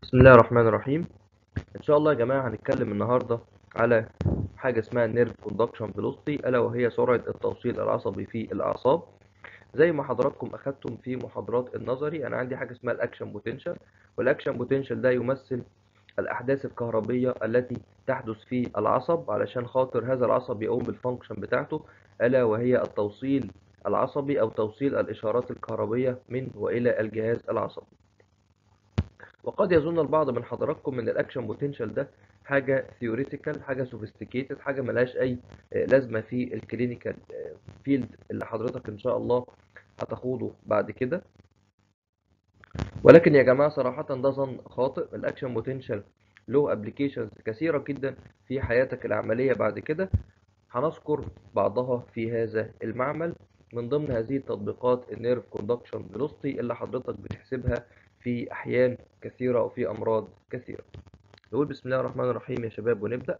بسم الله الرحمن الرحيم ان شاء الله يا جماعه هنتكلم النهارده على حاجه اسمها نيرف كوندكشن فيلوسيتي الا وهي سرعه التوصيل العصبي في الاعصاب زي ما حضراتكم اخدتم في محاضرات النظري انا عندي حاجه اسمها الاكشن بوتنشال والاكشن بوتنشال ده يمثل الاحداث الكهربيه التي تحدث في العصب علشان خاطر هذا العصب يقوم بالفانكشن بتاعته الا وهي التوصيل العصبي او توصيل الاشارات الكهربيه من والى الجهاز العصبي وقد يظن البعض من حضراتكم ان الاكشن بوتنشال ده حاجه ثيوريتيكال حاجه سوفيستيكيتد حاجه ملهاش اي لازمه في الكلينيكال فيلد اللي حضرتك ان شاء الله هتخوضه بعد كده ولكن يا جماعه صراحه ده ظن خاطئ الاكشن بوتنشال له ابلكيشنز كثيره جدا في حياتك العمليه بعد كده هنذكر بعضها في هذا المعمل من ضمن هذه التطبيقات النيرف كوندكشن فيلوسيتي اللي حضرتك بتحسبها في أحيان كثيرة وفي أمراض كثيرة نقول بسم الله الرحمن الرحيم يا شباب ونبدأ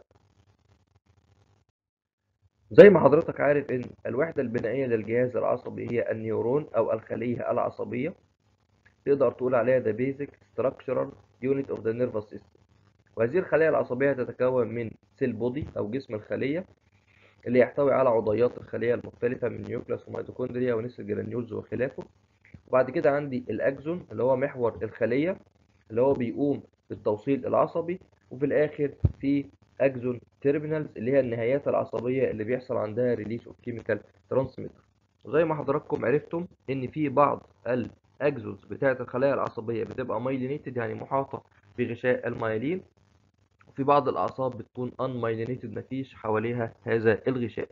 زي ما حضرتك عارف إن الوحدة البنائية للجهاز العصبي هي النيورون أو الخلية العصبية تقدر تقول عليها the basic structural unit of the nervous system وهذه الخلية العصبية تتكون من سيل بودي أو جسم الخلية اللي يحتوي على عضيات الخلية المختلفة من نيوكلاس وميتوكوندريا ونسل جرانيولز وخلافه وبعد كده عندي الاكزون اللي هو محور الخليه اللي هو بيقوم بالتوصيل العصبي وفي الاخر في اكزون تيرمينالز اللي هي النهايات العصبيه اللي بيحصل عندها ريليس اوف كيميكال ترانسميتر وزي ما حضراتكم عرفتم ان في بعض الاكزونز بتاعه الخلايا العصبيه بتبقى مايلينيتد يعني محاطه بغشاء المايلين وفي بعض الاعصاب بتكون ان مايلينيتد مفيش حواليها هذا الغشاء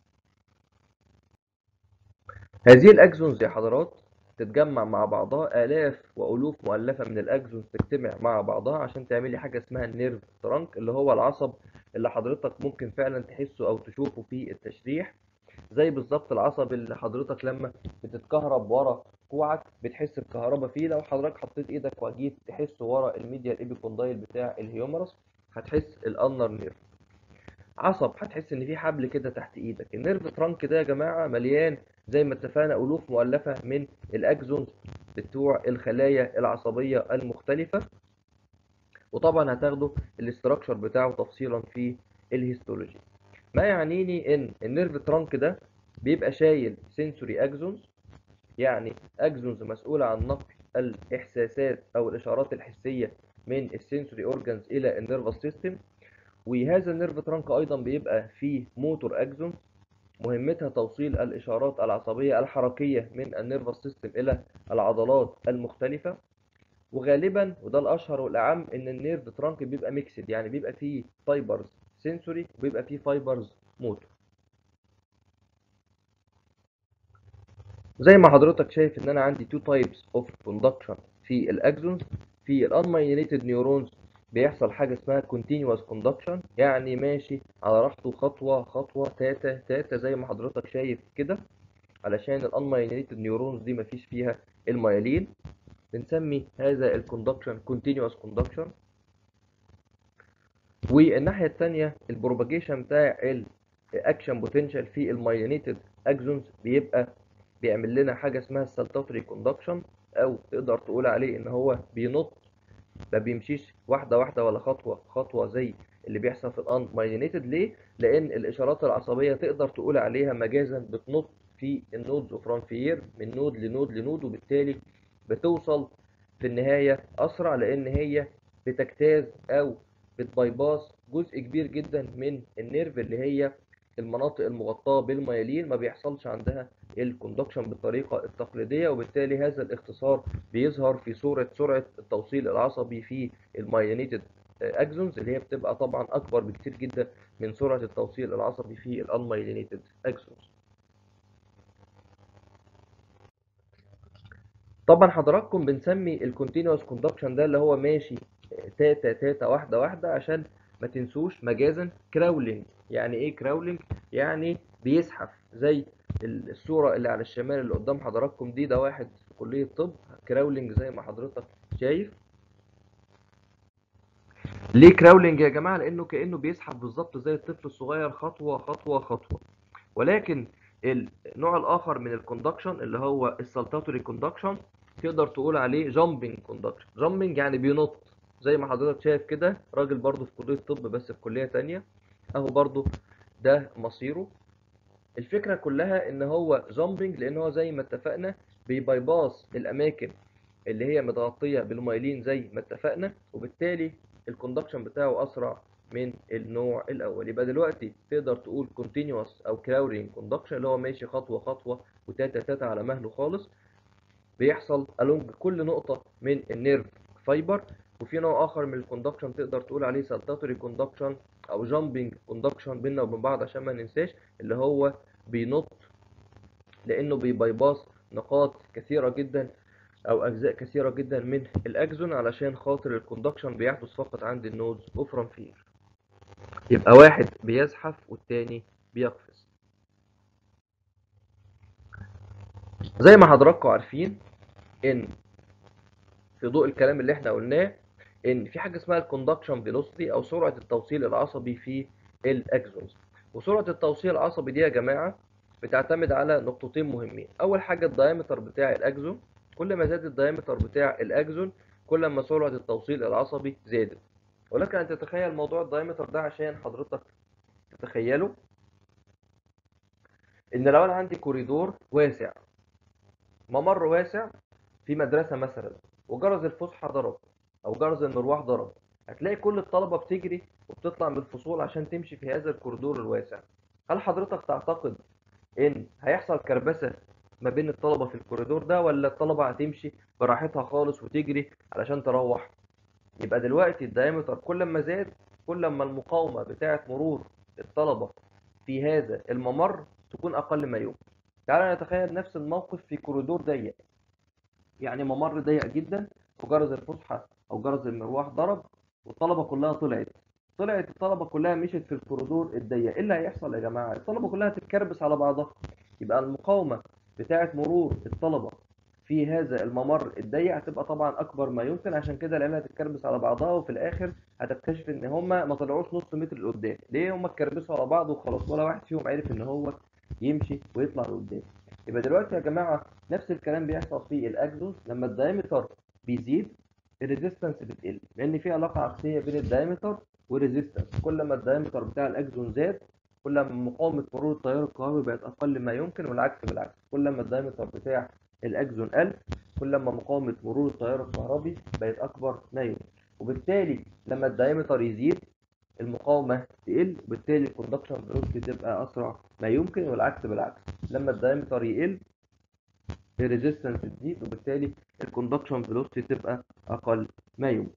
هذه الاكزونز يا حضرات تتجمع مع بعضها آلاف وألوف مؤلفة من الأكزونز تجتمع مع بعضها عشان تعملي حاجة اسمها النيرف ترانك اللي هو العصب اللي حضرتك ممكن فعلا تحسه أو تشوفه في التشريح زي بالظبط العصب اللي حضرتك لما بتتكهرب ورا كوعك بتحس بكهرباء فيه لو حضرتك حطيت ايدك وجيت تحس ورا الميديا الايبيكوندايل بتاع الهيومرس هتحس الانر نيرف عصب هتحس ان في حبل كده تحت ايدك النيرف ترانك ده يا جماعه مليان زي ما اتفقنا ألوف مؤلفة من الأكزونز بتوع الخلايا العصبية المختلفة وطبعا هتاخدوا الاستراكشر بتاعه تفصيلا في الهيستولوجي ما يعنيني ان النيرف ترانك ده بيبقى شايل سنسوري اكزونز يعني اكزونز مسؤولة عن نقل الاحساسات او الاشارات الحسية من السنسوري اورجانز الى النيرفس سيستم وهذا النيرف ترانك ايضا بيبقى فيه موتور اكزونز مهمتها توصيل الإشارات العصبية الحركية من النيرفس سيستم إلى العضلات المختلفة وغالبا وده الأشهر والأعم إن النيرف ترانك بيبقى ميكسد يعني بيبقى فيه فايبرز سنسوري وبيبقى فيه فايبرز موتور زي ما حضرتك شايف إن أنا عندي تو تايبس اوف كوندكشن في الأكزونز في الانمايلينيتد نيورونز بيحصل حاجة اسمها continuous conduction يعني ماشي على راحته خطوة خطوة تاتا تاتا زي ما حضرتك شايف كده علشان الانمايلينيتد نيورونز دي مفيش فيها الميالين بنسمي هذا الكوندكشن continuous conduction والناحية التانية البروباجيشن بتاع الاكشن بوتنشال في المايلينيتد اكزونز بيبقى بيعمل لنا حاجة اسمها السالتاتوري كوندكشن او تقدر تقول عليه ان هو بينط ما بيمشيش واحده واحده ولا خطوه خطوه زي اللي بيحصل في الان مايلينيتد ليه لان الاشارات العصبيه تقدر تقول عليها مجازا بتنط في النودز اوف رانفير من نود لنود لنود وبالتالي بتوصل في النهايه اسرع لان هي بتجتاز او بتبايباس جزء كبير جدا من النيرف اللي هي المناطق المغطاه بالميالين ما بيحصلش عندها الكوندكشن بالطريقه التقليديه وبالتالي هذا الاختصار بيظهر في صوره سرعه التوصيل العصبي في المايلينيتد اكزونز اللي هي بتبقى طبعا اكبر بكتير جدا من سرعه التوصيل العصبي في الانمايلينيتد اكزونز طبعا حضراتكم بنسمي الكونتينوس كوندكشن ده اللي هو ماشي تاتا تاتا واحده واحده عشان ما تنسوش مجازا كراولينج يعني ايه كراولينج يعني بيزحف زي الصورة اللي على الشمال اللي قدام حضراتكم دي ده واحد في كلية طب كراولينج زي ما حضرتك شايف ليه كراولينج يا جماعة لأنه كأنه بيزحف بالظبط زي الطفل الصغير خطوة خطوة خطوة ولكن النوع الآخر من الكوندكشن اللي هو السلتاتوري كوندكشن تقدر تقول عليه جامبنج كوندكشن جامبنج يعني بينط زي ما حضرتك شايف كده راجل برضه في كلية طب بس في كلية تانية اهو برضه ده مصيره الفكرة كلها ان هو جامبنج لان هو زي ما اتفقنا بيبايباص الاماكن اللي هي متغطية بالمايلين زي ما اتفقنا وبالتالي الكوندكشن بتاعه اسرع من النوع الاول يبقى دلوقتي تقدر تقول continuous او crowding conduction اللي هو ماشي خطوة خطوة وتاتا تاتا على مهله خالص بيحصل along كل نقطة من النيرف فايبر وفي نوع اخر من الكوندكشن تقدر تقول عليه saltatory conduction او jumping conduction بيننا وبين بعض عشان ما ننساش اللي هو بينط لانه بيبايباص نقاط كثيرة جدا او اجزاء كثيرة جدا من الاكزون علشان خاطر الكوندكشن بيحدث فقط عند النودز اوف رامفير يبقى واحد بيزحف والتاني بيقفز زي ما حضراتكم عارفين ان في ضوء الكلام اللي احنا قلناه ان في حاجه اسمها الكوندكشن فيلوسيتي او سرعه التوصيل العصبي في الاكزونز وسرعه التوصيل العصبي دي يا جماعه بتعتمد على نقطتين مهمين اول حاجه الدايمتر بتاع الاكزون كل ما زاد الدايمتر بتاع الاكزون كل ما سرعه التوصيل العصبي زادت ولكن ان تتخيل موضوع الدايمتر ده عشان حضرتك تتخيله ان لو انا عندي كوريدور واسع ممر واسع في مدرسه مثلا وجرس الفسحه ضرب او جرس المروح ضرب هتلاقي كل الطلبه بتجري وبتطلع من الفصول عشان تمشي في هذا الكوريدور الواسع هل حضرتك تعتقد ان هيحصل كربسه ما بين الطلبه في الكوريدور ده ولا الطلبه هتمشي براحتها خالص وتجري علشان تروح يبقى دلوقتي الدايمتر كل ما زاد كل ما المقاومه بتاعه مرور الطلبه في هذا الممر تكون اقل ما يمكن تعالى نتخيل نفس الموقف في كوريدور ضيق يعني ممر ضيق جدا وجرس الفسحه او جرس المروح ضرب والطلبه كلها طلعت طلعت الطلبه كلها مشت في الكوريدور الضيق ايه اللي هيحصل يا جماعه الطلبه كلها هتتكربس على بعضها يبقى المقاومه بتاعه مرور الطلبه في هذا الممر الضيق هتبقى طبعا اكبر ما يمكن عشان كده العيال هتتكربس على بعضها وفي الاخر هتكتشف ان هما ما طلعوش نص متر لقدام ليه هما اتكربسوا على بعض وخلاص ولا واحد فيهم عرف ان هو يمشي ويطلع لقدام يبقى دلوقتي يا جماعه نفس الكلام بيحصل في الاكزون لما الدايمتر بيزيد الريزيستنس بتقل لان في علاقه عكسيه بين الدايمتر والريزيستنس كل ما الدايمتر بتاع الاكزون زاد كل ما مقاومه مرور التيار الكهربي بقت اقل ما يمكن والعكس بالعكس كل ما الدايمتر بتاع الاكزون قل كل ما مقاومه مرور التيار الكهربي بقت اكبر ما يمكن وبالتالي لما الدايمتر يزيد المقاومه تقل وبالتالي الكوندكشن فيلوسيتي تبقى اسرع ما يمكن والعكس بالعكس لما الدايمتر يقل الريزيستنس تزيد وبالتالي الكوندكشن فيلوسيتي تبقى اقل ما يمكن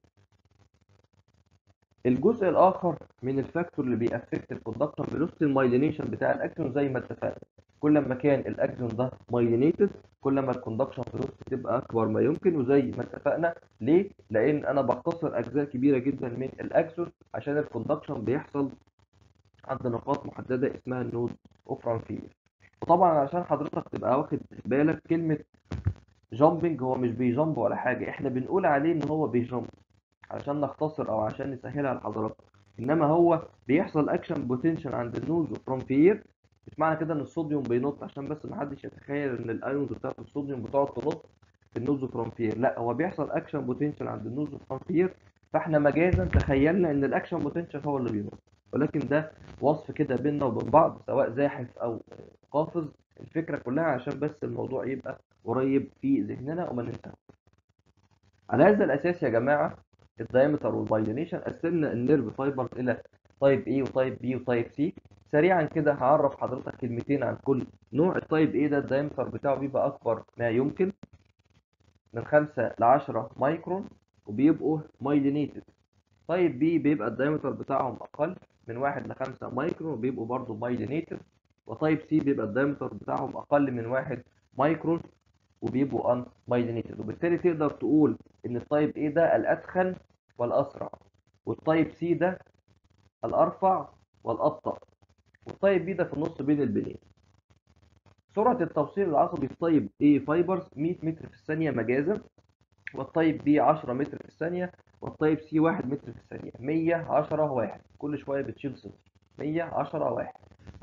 الجزء الاخر من الفاكتور اللي بيأفكت الكوندكشن فيلوسيتي المايلينيشن بتاع الاكسون زي ما اتفقنا كل ما كان الاكسون ده مايلينيتد كل ما الكوندكشن فيلوسيتي تبقى اكبر ما يمكن وزي ما اتفقنا ليه لان انا بختصر اجزاء كبيره جدا من الاكسون عشان الكوندكشن بيحصل عند نقاط محدده اسمها النود اوف رانفير وطبعا عشان حضرتك تبقى واخد بالك كلمه جامبنج هو مش بيجامب ولا حاجه احنا بنقول عليه ان هو بيجامب علشان نختصر او عشان نسهلها لحضرتك انما هو بيحصل اكشن بوتنشال عند النوز فروم فير مش معنى كده ان الصوديوم بينط عشان بس ما حدش يتخيل ان الايونز بتاعت الصوديوم بتقعد تنط في النوز فروم فير لا هو بيحصل اكشن بوتنشال عند النوز فروم فير فاحنا مجازا تخيلنا ان الاكشن بوتنشال هو اللي بينط ولكن ده وصف كده بيننا وبين بعض سواء زاحف او قافز الفكره كلها عشان بس الموضوع يبقى قريب في ذهننا وما ننساهوش على هذا الاساس يا جماعه الدايمتر والبايلينيشن قسمنا النيرف فايبرز الى تايب A وتايب B وتايب C سريعا كده هعرف حضرتك كلمتين عن كل نوع التايب A ده الدايمتر بتاعه بيبقى اكبر ما يمكن من 5 ل 10 مايكرون وبيبقوا مايلينيتد تايب B بيبقى الدايمتر بتاعهم اقل من 1 ل 5 مايكرون وبيبقوا برضه مايلينيتد وتايب C بيبقى الدايمتر بتاعهم اقل من 1 مايكرون وبيبقوا ان مايلينيتد وبالتالي تقدر تقول ان التايب A ده الادخن والاسرع والتايب C ده الارفع والابطا والتايب B ده في النص بين البنين سرعة التوصيل العصبي في تايب A فايبرز 100 متر في الثانية مجازا والتايب B 10 متر في الثانية والتايب C 1 متر في الثانية 110 واحد كل شوية بتشيل صفر 110 واحد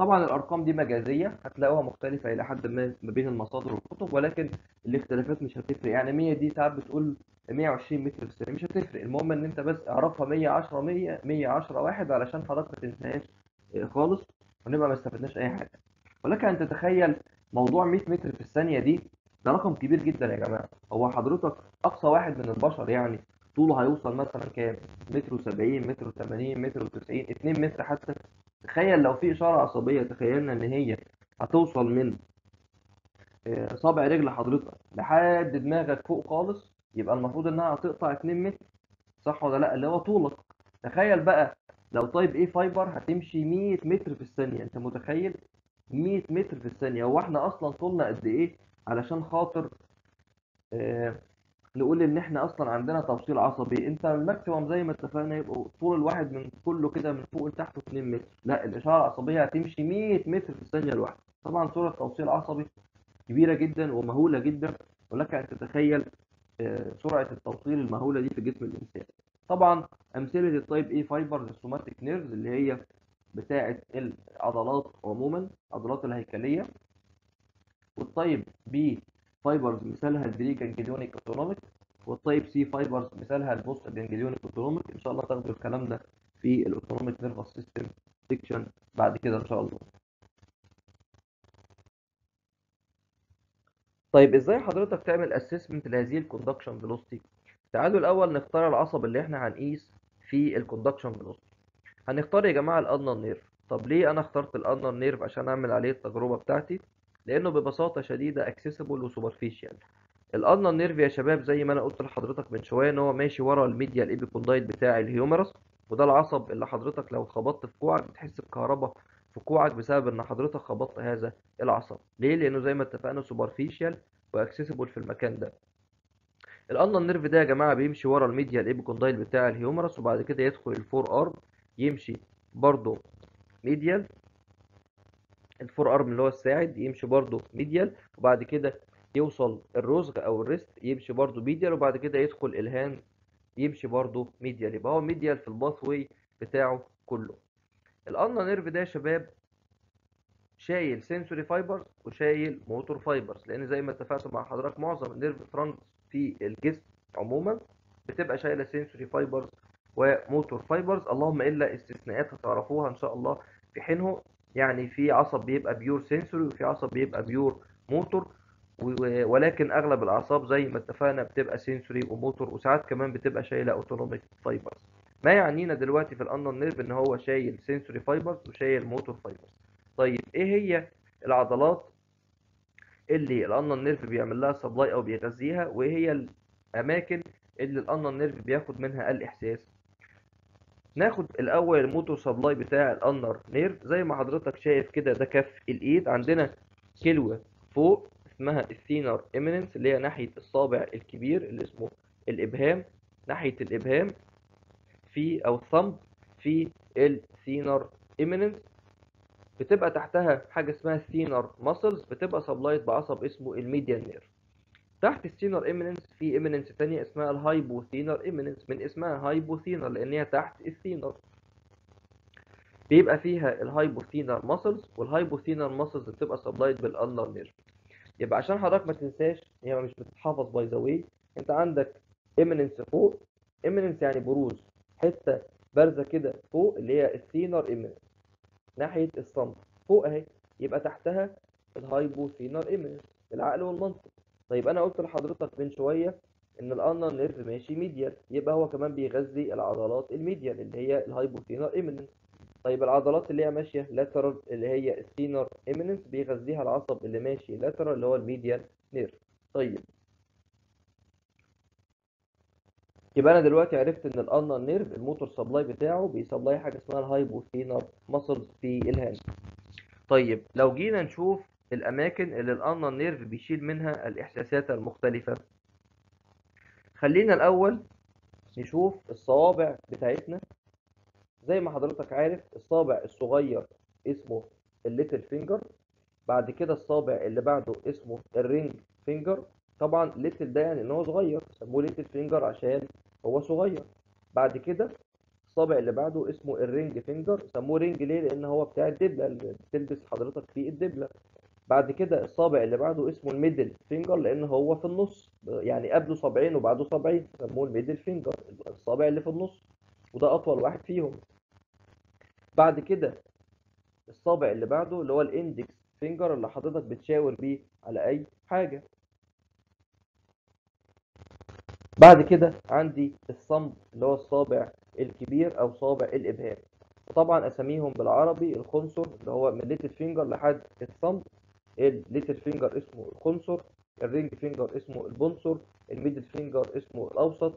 طبعا الارقام دي مجازيه هتلاقوها مختلفه الى حد ما ما بين المصادر والكتب ولكن الاختلافات مش هتفرق يعني 100 دي ساعات بتقول 120 متر في الثانيه مش هتفرق المهم ان انت بس اعرفها 110 100 110 واحد علشان حضرتك ما تنساهاش آه، خالص ونبقى ما استفدناش اي حاجه ولكن ان تتخيل موضوع 100 متر في الثانيه دي ده رقم كبير جدا يا جماعه هو حضرتك اقصى واحد من البشر يعني طوله هيوصل مثلا كام متر و70 متر و80 متر و90 2 متر حتى تخيل لو في اشاره عصبيه تخيلنا ان هي هتوصل من آه، صابع رجل حضرتك لحد دماغك فوق خالص يبقى المفروض انها هتقطع 2 متر صح ولا لا اللي هو طولك تخيل بقى لو تايب ايه فايبر هتمشي 100 متر في الثانيه انت متخيل 100 متر في الثانيه هو احنا اصلا طولنا قد ايه علشان خاطر آه، نقول ان احنا اصلا عندنا توصيل عصبي انت الماكسيمم زي ما اتفقنا يبقى طول الواحد من كله كده من فوق لتحت 2 متر لا الاشاره العصبيه هتمشي 100 متر في الثانيه الواحده طبعا سرعه توصيل عصبي كبيره جدا ومهوله جدا ولك ان تتخيل آه، سرعه التوصيل المهوله دي في جسم الانسان طبعا امثله التايب اي فايبرز السوماتيك نيرفز اللي هي بتاعه العضلات عموما العضلات الهيكليه والتايب بي فايبرز مثالها البري جانجليونيك اوتونوميك والتايب سي فايبرز مثالها البوست جانجليونيك اوتونوميك ان شاء الله تاخدوا الكلام ده في الاوتونوميك نيرفس سيستم سيكشن بعد كده ان شاء الله طيب ازاي حضرتك تعمل اسسمنت لهذه الكوندكشن فيلوسيتي تعالوا الاول نختار العصب اللي احنا هنقيس في الكوندكشن فيلوسيتي هنختار يا جماعه الانر نيرف طب ليه انا اخترت الانر نيرف عشان اعمل عليه التجربه بتاعتي لانه ببساطه شديده اكسسبل وسوبرفيشال الانر نيرف يا شباب زي ما انا قلت لحضرتك من شويه ان هو ماشي ورا الميديا الايبيكوندايت بتاع الهيومرس وده العصب اللي حضرتك لو خبطت في كوعك بتحس بكهرباء في كوعك بسبب ان حضرتك خبطت هذا العصب ليه لانه زي ما اتفقنا سوبرفيشال واكسسبل في المكان ده الانر نيرف ده يا جماعه بيمشي ورا الميديا الايبيكوندايل بتاع الهيومرس وبعد كده يدخل الفور ارم يمشي برضه ميديال الفور ارم اللي هو الساعد يمشي برضه ميديال وبعد كده يوصل الرزغ او الريست يمشي برضه ميديال وبعد كده يدخل الهاند يمشي برضه ميديال يبقى هو ميديال في الباث واي بتاعه كله الانر نيرف ده يا شباب شايل سنسوري فايبرز وشايل موتور فايبرز لان زي ما اتفقت مع حضرتك معظم النيرف ترانكس في الجسم عموما بتبقى شايله سنسوري فايبرز وموتور فايبرز اللهم الا استثناءات هتعرفوها ان شاء الله في حينه يعني في عصب بيبقى بيور سنسوري وفي عصب بيبقى بيور موتور و- ولكن اغلب الاعصاب زي ما اتفقنا بتبقى سنسوري وموتور وساعات كمان بتبقى شايله اوتونوميك فايبرز ما يعنينا دلوقتي في الانر نيرف ان هو شايل سنسوري فايبرز وشايل موتور فايبرز طيب ايه هي العضلات اللي الانر نيرف بيعمل لها سبلاي او بيغذيها وايه هي الاماكن اللي الانر نيرف بياخد منها الاحساس ناخد الاول الموتور سبلاي بتاع الانر نيرف زي ما حضرتك شايف كده ده كف الايد عندنا كلوة فوق اسمها الثينر ايميننس اللي هي ناحية الصابع الكبير اللي اسمه الابهام ناحية الابهام في او الثumb في الثينر ايميننس بتبقى تحتها حاجة اسمها الثينر ماسلز بتبقى سبلايت بعصب اسمه الميديان نيرف تحت الثينر ايميننس في ايميننس تانية اسمها الهايبوثينر ايميننس من اسمها هايبوثينر لان هي تحت الثينر بيبقى فيها الهايبوثينر ماسلز والهايبوثينر ماسلز بتبقى سبلايت بالانر نيرف يبقى عشان حضرتك ما تنساش هي مش بتتحفظ باي ذا واي انت عندك ايميننس فوق ايميننس يعني بروز حته بارزه كده فوق اللي هي الثينر ايميننس ناحيه الصمت فوق اهي يبقى تحتها الهايبوثينر ايميننس بالعقل والمنطق طيب انا قلت لحضرتك من شويه ان الانر نيرف ماشي ميديال يبقى هو كمان بيغذي العضلات الميديال اللي هي الهايبوثينر ايميننس طيب العضلات اللي هي ماشيه لاترال اللي هي الثينر ايميننس بيغذيها العصب اللي ماشي لاترال اللي هو الميديال نيرف طيب يبقى انا دلوقتي عرفت ان الانر نيرف الموتور سبلاي بتاعه بيسبلاي حاجه اسمها الهايبوثينر ماسلز في الهاند طيب لو جينا نشوف الاماكن اللي الانر نيرف بيشيل منها الاحساسات المختلفه خلينا الاول نشوف الصوابع بتاعتنا زي ما حضرتك عارف الصابع الصغير اسمه الليتل فينجر بعد كده الصابع اللي بعده اسمه الرينج فينجر طبعا ليتل ده يعني ان هو صغير سموه ليتل فينجر عشان هو صغير بعد كده الصابع اللي بعده اسمه الرينج فينجر سموه رينج ليه لان هو بتاع الدبله اللي بتلبس حضرتك فيه الدبله بعد كده الصابع اللي بعده اسمه الميدل فينجر لان هو في النص يعني قبله صابعين وبعده صابعين سموه الميدل فينجر الصابع اللي في النص وده اطول واحد فيهم بعد كده الصابع اللي بعده اللي هو الاندكس فينجر اللي حضرتك بتشاور بيه على اي حاجه بعد كده عندي الصمب اللي هو الصابع الكبير او صابع الابهام وطبعا اساميهم بالعربي الخنصر اللي هو من ليتل فينجر لحد الصمب الليتل فينجر اسمه الخنصر الرينج فينجر اسمه البنصر الميدل فينجر اسمه الاوسط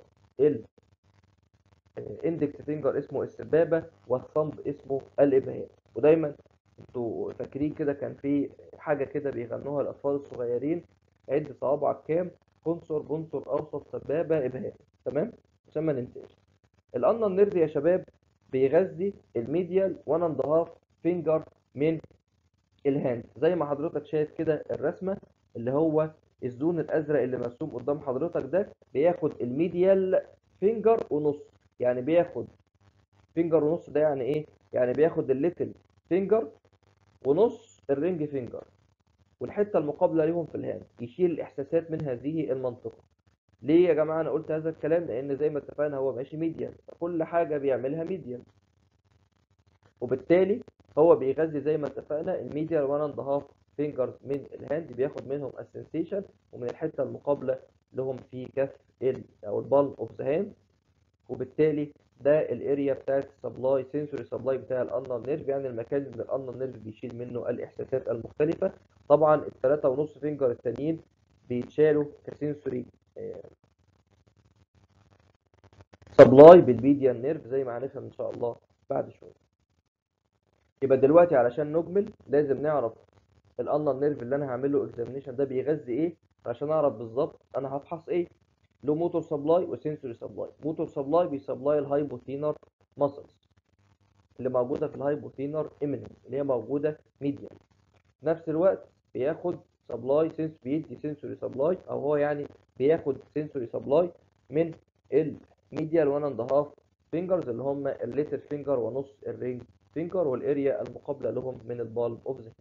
الاندكس فينجر اسمه السبابه والصمب اسمه الابهام ودايما انتوا فاكرين كده كان في حاجه كده بيغنوها الاطفال الصغيرين عد صوابعك كام خنصر بنصر اوسط سبابه ابهام تمام عشان ما ننساش الالنا نيرف يا شباب بيغذي الميديال 1 اند هاف فينجر من الهاند زي ما حضرتك شايف كده الرسمه اللي هو الزون الازرق اللي مرسوم قدام حضرتك ده بياخد الميديال فينجر ونص يعني بياخد فينجر ونص ده يعني ايه يعني بياخد الليتل فينجر ونص الرينج فينجر والحته المقابله ليهم في الهاند يشيل الاحساسات من هذه المنطقه ليه يا جماعه انا قلت هذا الكلام لان زي ما اتفقنا هو ماشي ميديان كل حاجه بيعملها ميديان وبالتالي هو بيغذي زي ما اتفقنا الميديال 1 اند هاف فينجرز من الهاند بياخد منهم السنسيشن ومن الحته المقابله لهم في كف ال او البال اوف ذا هاند وبالتالي ده الاريا بتاعت السبلاي سنسوري سبلاي بتاع الانر نيرف يعني المكان اللي الانر نيرف بيشيل منه الاحساسات المختلفه طبعا الثلاثة ونص فينجر التانيين بيتشالوا كسنسوري سبلاي بالميديان نيرف زي ما هنفهم ان شاء الله بعد شويه يبقى دلوقتي علشان نجمل لازم نعرف الانر نيرف اللي انا هعمل له اكزامينيشن ده بيغذي ايه عشان اعرف بالظبط انا هفحص ايه له موتور سبلاي وسنسوري سبلاي موتور سبلاي بيسبلاي الهايبوثينر ماسلز اللي موجوده في الهايبوثينر ايميننس اللي هي موجوده ميديان في نفس الوقت بياخد سبلاي سنس بيدي سنسوري سبلاي او هو يعني بياخد سنسوري سبلاي من الميديال 1 اند هاف فينجرز اللي هم الليتل فينجر ونص الرينج فينجر والاريا المقابله لهم من البالم اوف ذا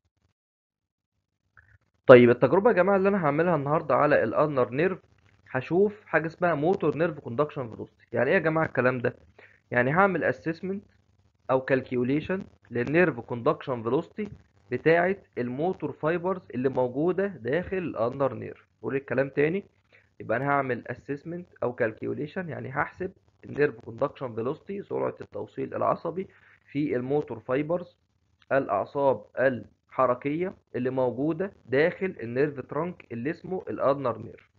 طيب التجربه يا جماعه اللي انا هعملها النهارده على الانر نيرف هشوف حاجه اسمها موتور نيرف كوندكشن فيلوسيتي يعني ايه يا جماعه الكلام ده يعني هعمل اسسمنت او كالكيوليشن للنيرف كوندكشن فيلوسيتي بتاعه الموتور فايبرز اللي موجوده داخل الانر نيرف قول الكلام تاني يبقى انا هعمل اسسمنت او كالكيوليشن يعني هحسب النيرف كوندكشن فيلوسيتي سرعه التوصيل العصبي في الموتور فايبرز الاعصاب الحركيه اللي موجوده داخل النيرف ترانك اللي اسمه الانر نيرف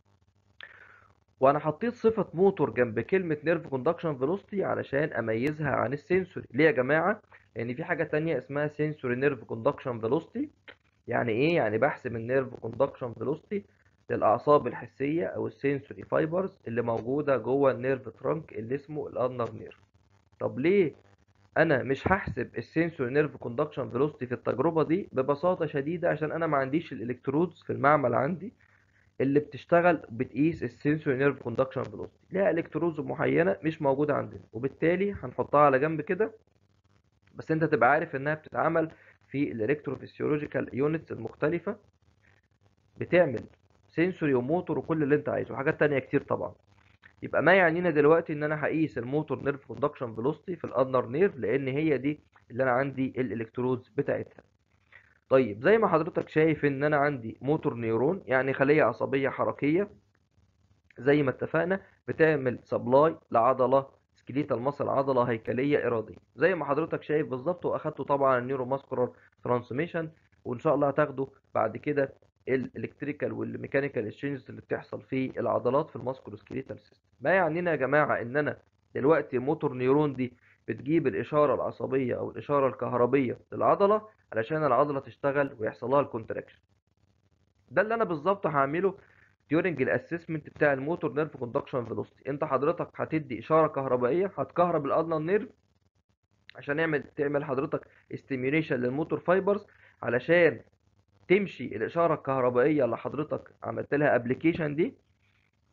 وانا حطيت صفه موتور جنب كلمه نيرف كوندكشن فيلوسيتي علشان اميزها عن السنسوري ليه يا جماعه لان في حاجه تانية اسمها سنسوري نيرف كوندكشن فيلوسيتي يعني ايه يعني بحسب النيرف كوندكشن فيلوسيتي للاعصاب الحسيه او السنسوري فايبرز اللي موجوده جوه النيرف ترانك اللي اسمه الانر نيرف طب ليه انا مش هحسب السنسوري نيرف كوندكشن فيلوسيتي في التجربه دي ببساطه شديده عشان انا ما عنديش الالكترودز في المعمل عندي اللي بتشتغل بتقيس السنسوري نيرف كوندكشن فيلوسيتي ليها الكترودز معينه مش موجوده عندنا وبالتالي هنحطها على جنب كده بس انت تبقى عارف انها بتتعمل في الالكتروفيسيولوجيكال يونتس المختلفه بتعمل سنسوري وموتور وكل اللي انت عايزه وحاجات تانية كتير طبعا يبقى ما يعنينا دلوقتي ان انا هقيس الموتور نيرف كوندكشن فيلوسيتي في الانر نيرف لان هي دي اللي انا عندي الالكترودز بتاعتها طيب زي ما حضرتك شايف ان انا عندي موتور نيورون يعني خلية عصبية حركية زي ما اتفقنا بتعمل سبلاي لعضلة سكليتال ماسل عضلة هيكلية إرادية زي ما حضرتك شايف بالظبط واخدته طبعا النيورو ماسكولار ترانسميشن وان شاء الله هتاخده بعد كده الالكتريكال والميكانيكال اكسشينجز اللي بتحصل في العضلات في الماسكولو سكليتال سيستم ما يعنينا يا جماعة ان انا دلوقتي موتور نيورون دي بتجيب الإشارة العصبية أو الإشارة الكهربية للعضلة علشان العضلة تشتغل ويحصل لها الكونتراكشن ده اللي أنا بالظبط هعمله during الاسسمنت بتاع الموتور نيرف كوندكشن فيلوسيتي انت حضرتك هتدي اشاره كهربائيه هتكهرب الادنى نيرف عشان يعمل تعمل حضرتك استيميوليشن للموتور فايبرز علشان تمشي الاشاره الكهربائيه اللي حضرتك عملت لها ابلكيشن دي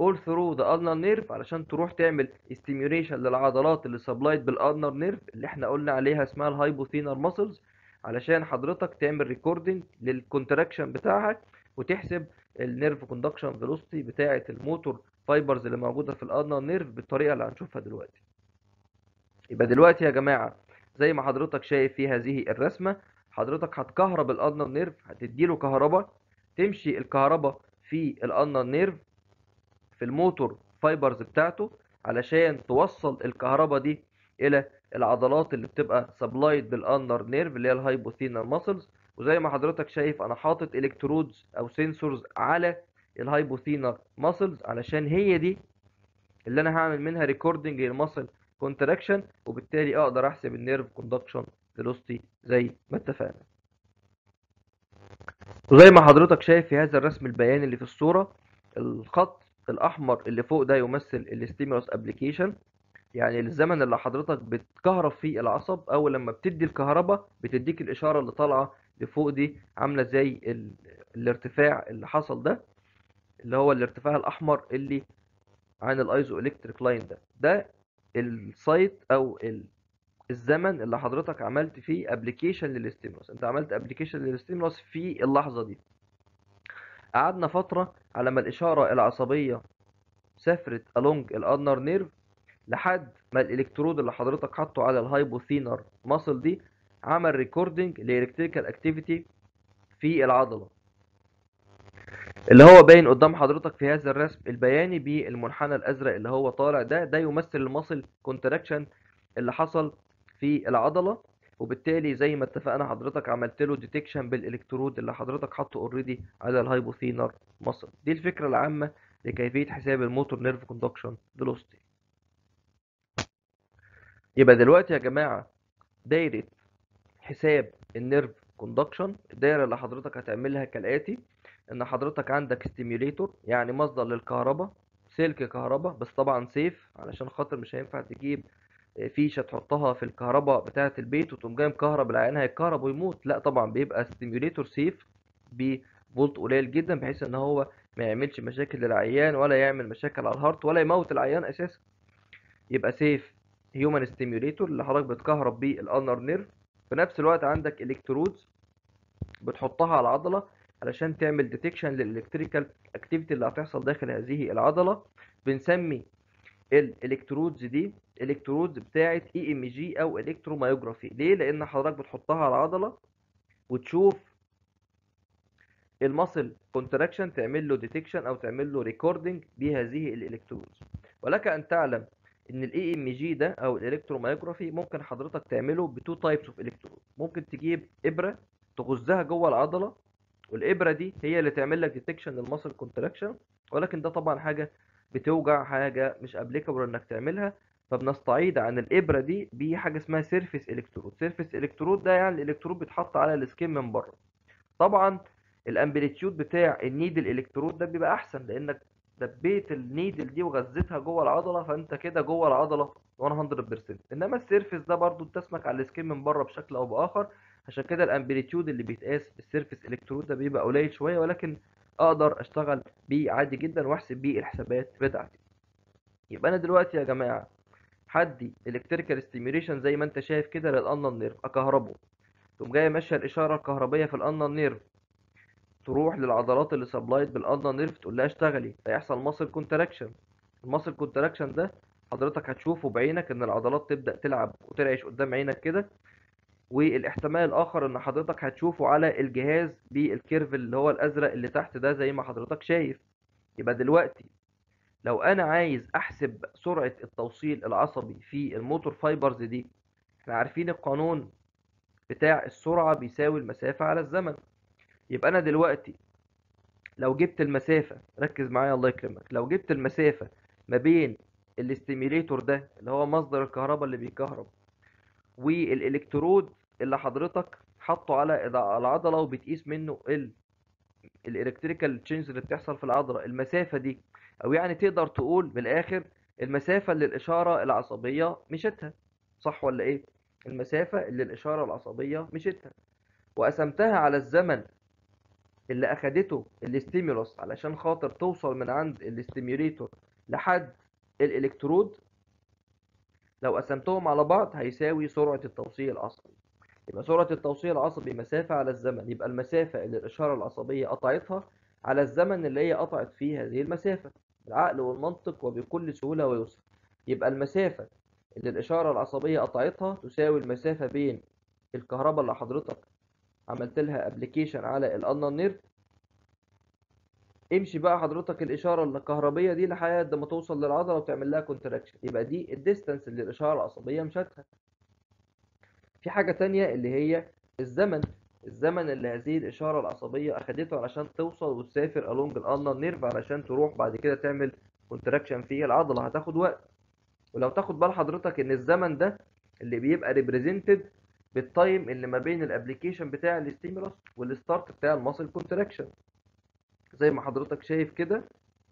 all through the ulnar nerve علشان تروح تعمل stimulation للعضلات اللي supplied بالulnar nerve اللي احنا قلنا عليها اسمها الهايبوثينر muscles علشان حضرتك تعمل ريكوردنج للكونتراكشن بتاعها وتحسب النيرف كوندكشن فيلوسيتي بتاعه الموتور فايبرز اللي موجوده في الالنر نيرف بالطريقه اللي هنشوفها دلوقتي يبقى دلوقتي يا جماعه زي ما حضرتك شايف في هذه الرسمه حضرتك هتكهرب الالنر نيرف هتديله كهرباء تمشي الكهرباء في الالنر نيرف في الموتور فايبرز بتاعته علشان توصل الكهرباء دي الى العضلات اللي بتبقى سبلايد بالانر نيرف اللي هي الهايبوثينر ماسلز وزي ما حضرتك شايف انا حاطط الكترودز او سنسورز على الهايبوثينر ماسلز علشان هي دي اللي انا هعمل منها ريكوردنج للماسل كونتراكشن وبالتالي اقدر احسب النيرف كوندكشن فيلوسيتي زي ما اتفقنا وزي ما حضرتك شايف في هذا الرسم البياني اللي في الصورة الخط الأحمر اللي فوق ده يمثل الستيمولس ابليكيشن يعني الزمن اللي حضرتك بتكهرب فيه العصب أول لما بتدي الكهرباء بتديك الإشارة اللي طالعة لفوق دي عاملة زي ال... الارتفاع اللي حصل ده اللي هو الارتفاع الأحمر اللي عن الايزو الكتريك لاين ده ده السايت او ال... الزمن اللي حضرتك عملت فيه ابلكيشن للستيمولس انت عملت ابلكيشن للستيمولس في اللحظه دي قعدنا فتره على ما الاشاره العصبيه سافرت along الانر نيرف لحد ما الالكترود اللي حضرتك حاطه على الهايبوثينر ماسل دي عمل ريكوردنج لالكتريكال اكتيفيتي في العضله اللي هو باين قدام حضرتك في هذا الرسم البياني بالمنحنى الازرق اللي هو طالع ده ده يمثل الماسل كونتراكشن اللي حصل في العضله وبالتالي زي ما اتفقنا حضرتك عملت له ديتكشن بالالكترود اللي حضرتك حاطه اوريدي على الهايبوثينر ماسل دي الفكره العامه لكيفيه حساب الموتور نيرف كوندكشن فيلوسيتي يبقى دلوقتي يا جماعه دايره حساب النيرف كوندكشن الدايره اللي حضرتك هتعملها كالاتي ان حضرتك عندك ستيميوليتور يعني مصدر للكهرباء سلك كهرباء بس طبعا سيف علشان خاطر مش هينفع تجيب فيشه تحطها في الكهرباء بتاعه البيت وتقوم جاي مكهرب العيان هيتكهرب ويموت لا طبعا بيبقى ستيميوليتور سيف بفولت قليل جدا بحيث ان هو ما يعملش مشاكل للعيان ولا يعمل مشاكل على الهارت ولا يموت العيان اساسا يبقى سيف هيومن ستيميوليتور اللي حضرتك بتكهرب بيه الانر نيرف في نفس الوقت عندك الكترودز بتحطها على العضله علشان تعمل ديتكشن للالكتريكال اكتيفيتي اللي هتحصل داخل هذه العضله بنسمي الالكترودز دي الكترودز بتاعه اي ام جي او الكتروميوجرافي ليه لان حضرتك بتحطها على العضله وتشوف المسل كونتراكشن تعمل له ديتكشن او تعمل له ريكوردنج بهذه الالكترودز ولك ان تعلم ان الاي ام جي ده او الالكتروميوجرافي ممكن حضرتك تعمله بتو تايبس اوف الكترود ممكن تجيب ابره تغزها جوه العضله والابره دي هي اللي تعمل لك ديتكشن للمسل كونتراكشن ولكن ده طبعا حاجه بتوجع حاجه مش ابليكابل انك تعملها فبنستعيد عن الابره دي بحاجه اسمها سيرفيس الكترود سيرفيس الكترود ده يعني الالكترود بيتحط على السكين من بره طبعا الامبليتيود بتاع النيدل الكترود ده بيبقى احسن لانك دبيت النيدل دي وغذيتها جوه العضله فانت كده جوه العضله 100% انما السيرفيس ده برضو بتسمك على السكين من بره بشكل او باخر عشان كده الامبليتيود اللي بيتقاس بالسيرفيس الكترود ده بيبقى قليل شويه ولكن اقدر اشتغل بيه عادي جدا واحسب بيه الحسابات بتاعتي يبقى انا دلوقتي يا جماعه هدي الكتريكال ستيميوليشن زي ما انت شايف كده للانر نيرف اكهربه تقوم جايه ماشيه الاشاره الكهربيه في الانر نيرف تروح للعضلات اللي سبلايد بالانر نيرف تقول لها اشتغلي فيحصل ماسل كونتراكشن الماسل كونتراكشن ده حضرتك هتشوفه بعينك ان العضلات تبدا تلعب وترعش قدام عينك كده والاحتمال الاخر ان حضرتك هتشوفه على الجهاز بالكيرف اللي هو الازرق اللي تحت ده زي ما حضرتك شايف يبقى دلوقتي لو انا عايز احسب سرعة التوصيل العصبي في الموتور فايبرز دي احنا عارفين القانون بتاع السرعة بيساوي المسافة على الزمن يبقى انا دلوقتي لو جبت المسافة ركز معايا الله يكرمك لو جبت المسافة ما بين الاستيميليتور ده اللي هو مصدر الكهرباء اللي بيكهرب والالكترود اللي حضرتك حاطه على العضله وبتقيس منه ال الالكتريكال تشينج اللي بتحصل في العضله المسافه دي او يعني تقدر تقول بالاخر المسافه اللي الاشاره العصبيه مشتها صح ولا ايه المسافه اللي الاشاره العصبيه مشتها وقسمتها على الزمن اللي اخدته الاستيمولوس علشان خاطر توصل من عند الاستيميوليتور لحد الالكترود لو قسمتهم على بعض هيساوي سرعة التوصيل العصبي يبقى سرعة التوصيل العصبي مسافة على الزمن يبقى المسافة اللي الإشارة العصبية قطعتها على الزمن اللي هي قطعت فيه هذه المسافة بالعقل والمنطق وبكل سهولة ويسر يبقى المسافة اللي الإشارة العصبية قطعتها تساوي المسافة بين الكهرباء اللي حضرتك عملت لها ابلكيشن على الأنر نيرف امشي بقى حضرتك الإشارة الكهربية دي لحد ما توصل للعضلة وتعمل لها كونتراكشن يبقى دي الديستانس اللي الإشارة العصبية مشتها في حاجة تانية اللي هي الزمن الزمن اللي هذه الإشارة العصبية أخدته علشان توصل وتسافر along الألنر نيرف علشان تروح بعد كده تعمل كونتراكشن في العضلة هتاخد وقت ولو تاخد بال حضرتك إن الزمن ده اللي بيبقى ريبريزنتد بالتايم اللي ما بين الابليكيشن بتاع الاستيمولوس والستارت بتاع الماسل كونتراكشن زي ما حضرتك شايف كده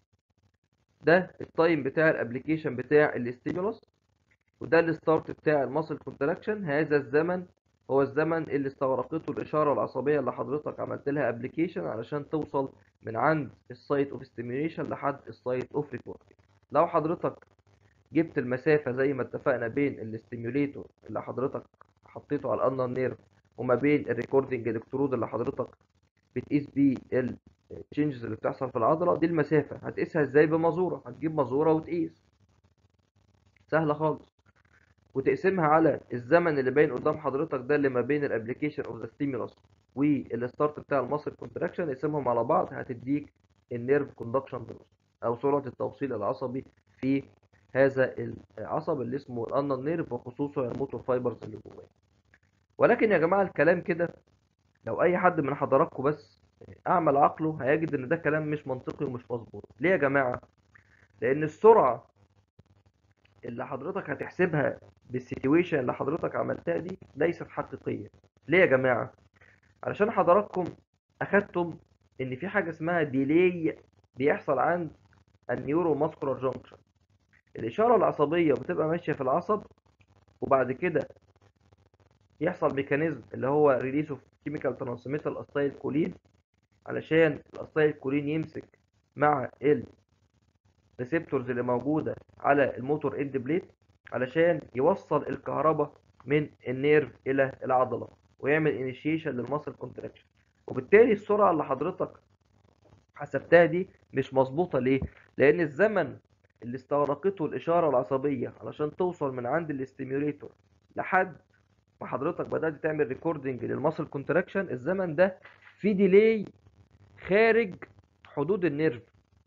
ده التايم بتاع الابليكيشن بتاع الاستيمولوس وده الستارت بتاع الماسل كونتراكشن هذا الزمن هو الزمن اللي استغرقته الإشارة العصبية اللي حضرتك عملت لها ابلكيشن علشان توصل من عند السايت اوف ستيميوليشن لحد السايت اوف ريكوردنج لو حضرتك جبت المسافة زي ما اتفقنا بين الاستيميوليتور اللي حضرتك حطيته على الأنر نيرف وما بين الريكوردنج الكترود اللي حضرتك بتقيس بيه التشينجز اللي بتحصل في العضلة دي المسافة هتقيسها ازاي بمازورة هتجيب مازورة وتقيس سهلة خالص وتقسمها على الزمن اللي باين قدام حضرتك ده اللي ما بين الابلكيشن اوف ذا ستيمولوس والستارت بتاع الماسل كونتراكشن اقسمهم على بعض هتديك النيرف كوندكشن فيلوسيتي او سرعه التوصيل العصبي في هذا العصب اللي اسمه الانر نيرف وخصوصا الموتور فايبرز اللي جواه ولكن يا جماعه الكلام كده لو اي حد من حضراتكم بس اعمل عقله هيجد ان ده كلام مش منطقي ومش مظبوط ليه يا جماعه لان السرعه اللي حضرتك هتحسبها بالسيتويشن اللي حضرتك عملتها دي ليست حقيقية ليه يا جماعة علشان حضراتكم اخدتم ان في حاجة اسمها ديلي بيحصل عند النيورو ماسكولار جانكشن الاشارة العصبية بتبقى ماشية في العصب وبعد كده يحصل ميكانيزم اللي هو ريليس اوف كيميكال ترانسميتر الاستايل كولين علشان الاستايل كولين يمسك مع ال ريسبتورز اللي موجودة على الموتور اند بليت علشان يوصل الكهرباء من النيرف الى العضلة ويعمل انيشيشن للماسل كونتراكشن وبالتالي السرعة اللي حضرتك حسبتها دي مش مظبوطة ليه؟ لأن الزمن اللي استغرقته الإشارة العصبية علشان توصل من عند الاستيميوليتور لحد ما حضرتك بدأت تعمل ريكوردنج للماسل كونتراكشن الزمن ده في ديلي خارج حدود النيرف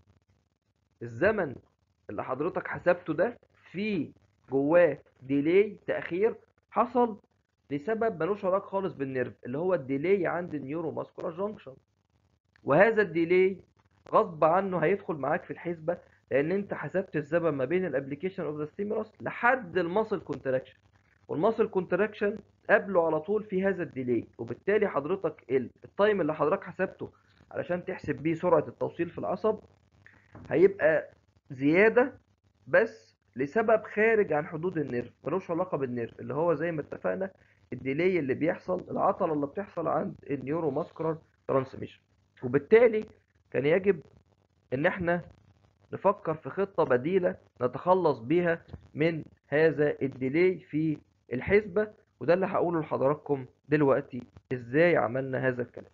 الزمن اللي حضرتك حسبته ده في جواه ديلي تأخير حصل لسبب ملوش علاقة خالص بالنيرف اللي هو الديلي عند النيورو ماسكولار جانكشن وهذا الديلي غصب عنه هيدخل معاك في الحسبة لأن أنت حسبت الزمن ما بين الابلكيشن اوف ذا ستيمولس لحد الماسل كونتراكشن والماسل كونتراكشن قبله على طول في هذا الديلي وبالتالي حضرتك التايم اللي حضرتك حسبته علشان تحسب بيه سرعة التوصيل في العصب هيبقى زيادة بس لسبب خارج عن حدود النيرف ملوش علاقة بالنيرف اللي هو زي ما اتفقنا الديلي اللي بيحصل العطلة اللي بتحصل عند النيورو ماسكولار ترانسميشن وبالتالي كان يجب ان احنا نفكر في خطة بديلة نتخلص بيها من هذا الديلي في الحسبة وده اللي هقوله لحضراتكم دلوقتي ازاي عملنا هذا الكلام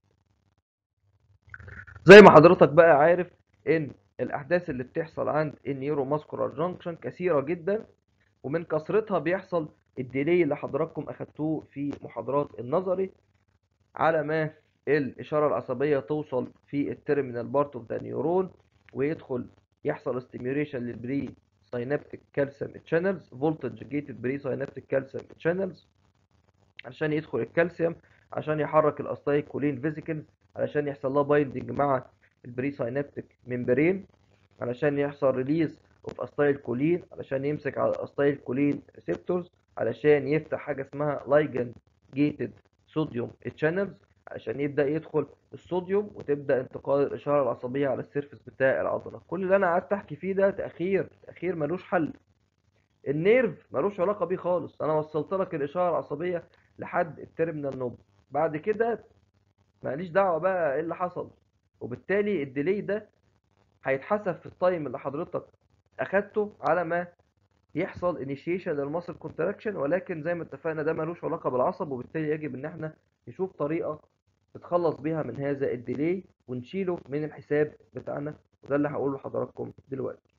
زي ما حضرتك بقى عارف ان الاحداث اللي بتحصل عند النيورو ماسكولار جانكشن كثيره جدا ومن كثرتها بيحصل الديلي اللي حضراتكم اخدتوه في محاضرات النظري على ما الاشاره العصبيه توصل في التيرمينال بارت اوف ذا نيورون ويدخل يحصل ستيميوليشن للبري ساينابتيك كالسيوم تشانلز فولتج جيتد بري ساينابتيك كالسيوم تشانلز عشان يدخل الكالسيوم عشان يحرك الاستايك كولين فيزيكلز علشان يحصل لها بايندنج مع البري ساينابتيك ممبرين علشان يحصل ريليز اوف استايل كولين علشان يمسك على استايل كولين ريسبتورز علشان يفتح حاجه اسمها لايجن جيتد صوديوم تشانلز عشان يبدا يدخل الصوديوم وتبدا انتقال الاشاره العصبيه على السيرفس بتاع العضله كل اللي انا قعدت احكي فيه ده تاخير تاخير ملوش حل النيرف ملوش علاقه بيه خالص انا وصلت لك الاشاره العصبيه لحد التيرمينال نوب بعد كده ماليش دعوه بقى ايه اللي حصل وبالتالي الديلي ده هيتحسب في التايم اللي حضرتك اخدته على ما يحصل انيشيشن للماسل كونتراكشن ولكن زي ما اتفقنا ده ملوش علاقه بالعصب وبالتالي يجب ان احنا نشوف طريقه نتخلص بيها من هذا الديلي ونشيله من الحساب بتاعنا وده اللي هقوله لحضراتكم دلوقتي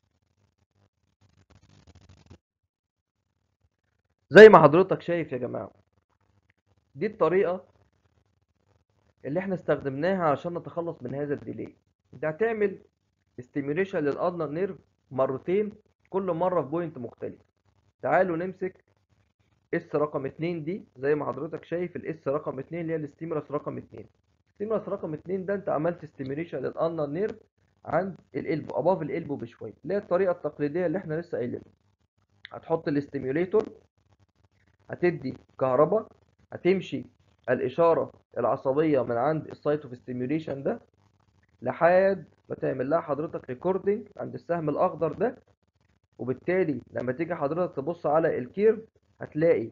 زي ما حضرتك شايف يا جماعه دي الطريقه اللي احنا استخدمناها عشان نتخلص من هذا الديلي انت هتعمل استيميوليشن للادنر نيرف مرتين كل مره في بوينت مختلف تعالوا نمسك اس رقم 2 دي زي ما حضرتك شايف الاس رقم 2 اللي هي الاستيمولس رقم 2 الاستيمولس رقم 2 ده انت عملت استيميوليشن للادنر نيرف عند القلب اباف القلب بشويه اللي هي الطريقه التقليديه اللي احنا لسه قايلينها هتحط الاستيميوليتور هتدي كهرباء هتمشي الاشاره العصبيه من عند السايت اوف ستيميوليشن ده لحد ما تعمل لها حضرتك ريكوردنج عند السهم الاخضر ده وبالتالي لما تيجي حضرتك تبص على الكيرف هتلاقي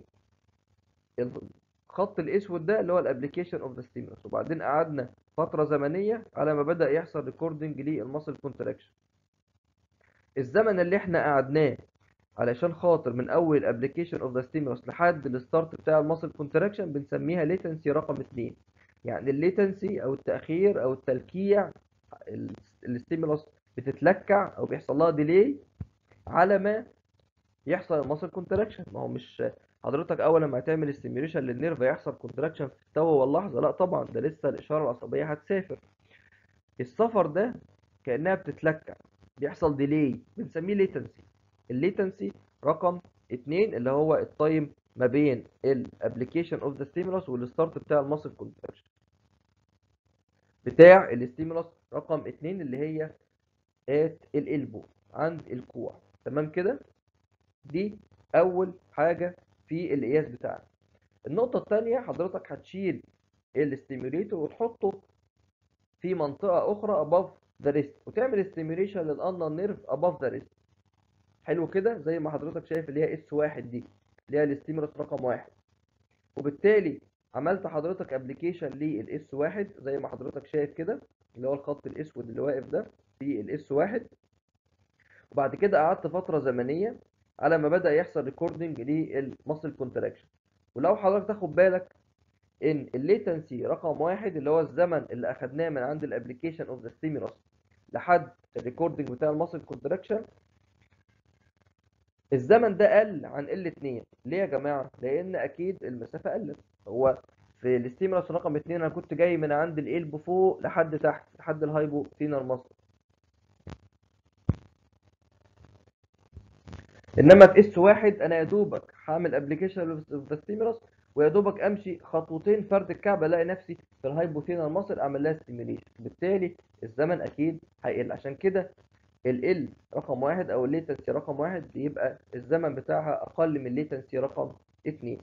الخط الاسود ده اللي هو الابلكيشن اوف ذا ستيمولس وبعدين قعدنا فتره زمنيه على ما بدا يحصل ريكوردنج للماسل كونتراكشن الزمن اللي احنا قعدناه علشان خاطر من اول الابلكيشن اوف ذا ستيمولس لحد الستارت بتاع الماسل كونتراكشن بنسميها ليتنسي رقم 2 يعني الليتنسي او التاخير او التلكيع الستيمولس بتتلكع او بيحصل لها ديلي على ما يحصل الماسل كونتراكشن ما هو مش حضرتك اول ما هتعمل استيميوليشن للنيرف هيحصل كونتراكشن في التو واللحظه لا طبعا ده لسه الاشاره العصبيه هتسافر السفر ده كانها بتتلكع بيحصل ديلي بنسميه ليتنسي الليتنسي رقم 2 اللي هو التايم ما بين الابلكيشن اوف ذا ستيمولس والستارت بتاع الماسل كونتراكشن بتاع الستيمولس رقم 2 اللي هي ات الالبو عند الكوع تمام كده دي اول حاجه في القياس بتاعنا النقطه الثانيه حضرتك هتشيل الاستيميوليتور وتحطه في منطقه اخرى above ذا ريست وتعمل استيميوليشن للانر نيرف above ذا ريست حلو كده زي ما حضرتك شايف اللي هي اس واحد دي اللي هي الاستيمولس رقم واحد وبالتالي عملت حضرتك ابلكيشن للاس واحد زي ما حضرتك شايف كده اللي هو الخط الاسود اللي واقف ده في الاس واحد وبعد كده قعدت فتره زمنيه على ما بدا يحصل ريكوردنج للماسل كونتراكشن ولو حضرتك تاخد بالك ان الليتنسي رقم واحد اللي هو الزمن اللي اخدناه من عند الابلكيشن اوف ذا ستيمولس لحد الريكوردنج بتاع الماسل كونتراكشن الزمن ده قل عن ال 2 ليه يا جماعه لان اكيد المسافه قلت هو في الاستيمولس رقم 2 انا كنت جاي من عند القلب فوق لحد تحت لحد الهايبو ثينر ماسل انما في اس واحد انا يا دوبك هعمل ابلكيشن اوف ذا ستيمولس ويا دوبك امشي خطوتين فرد الكعب الاقي نفسي في الهايبوثينال ماسل اعمل لها ستيميليشن بالتالي الزمن اكيد هيقل عشان كده ال رقم واحد او الليتنسي رقم واحد بيبقى الزمن بتاعها اقل من الليتنسي رقم اتنين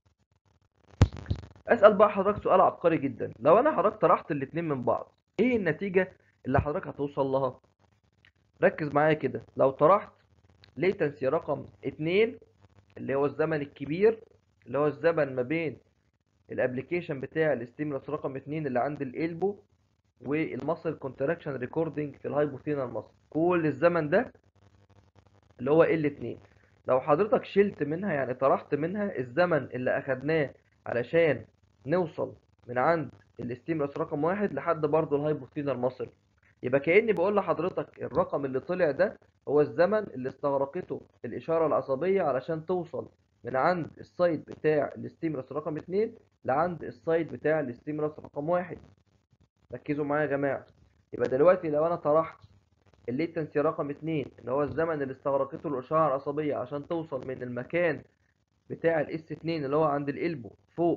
اسال بقى حضرتك سؤال عبقري جدا لو انا حضرتك طرحت الاتنين من بعض ايه النتيجه اللي حضرتك هتوصل لها ركز معايا كده لو طرحت ليتنسي رقم اتنين اللي هو الزمن الكبير اللي هو الزمن ما بين الابلكيشن بتاع الاستيمولس رقم اتنين اللي عند الالبو والماسل كونتراكشن ريكوردنج في الهايبوثينال ماسل كل الزمن ده اللي هو ال 2 لو حضرتك شلت منها يعني طرحت منها الزمن اللي اخدناه علشان نوصل من عند الاستيمولس رقم واحد لحد برضه الهايبوثينال ماسل يبقى كأني بقول لحضرتك الرقم اللي طلع ده هو الزمن اللي استغرقته الإشارة العصبية علشان توصل من عند السايد بتاع الاستيمولس رقم 2 لعند السايد بتاع الاستيمولس رقم 1 ركزوا معايا يا جماعة يبقى دلوقتي لو أنا طرحت الليتنسي رقم 2 اللي هو الزمن اللي استغرقته الإشارة العصبية عشان توصل من المكان بتاع الاس 2 اللي هو عند القلبه فوق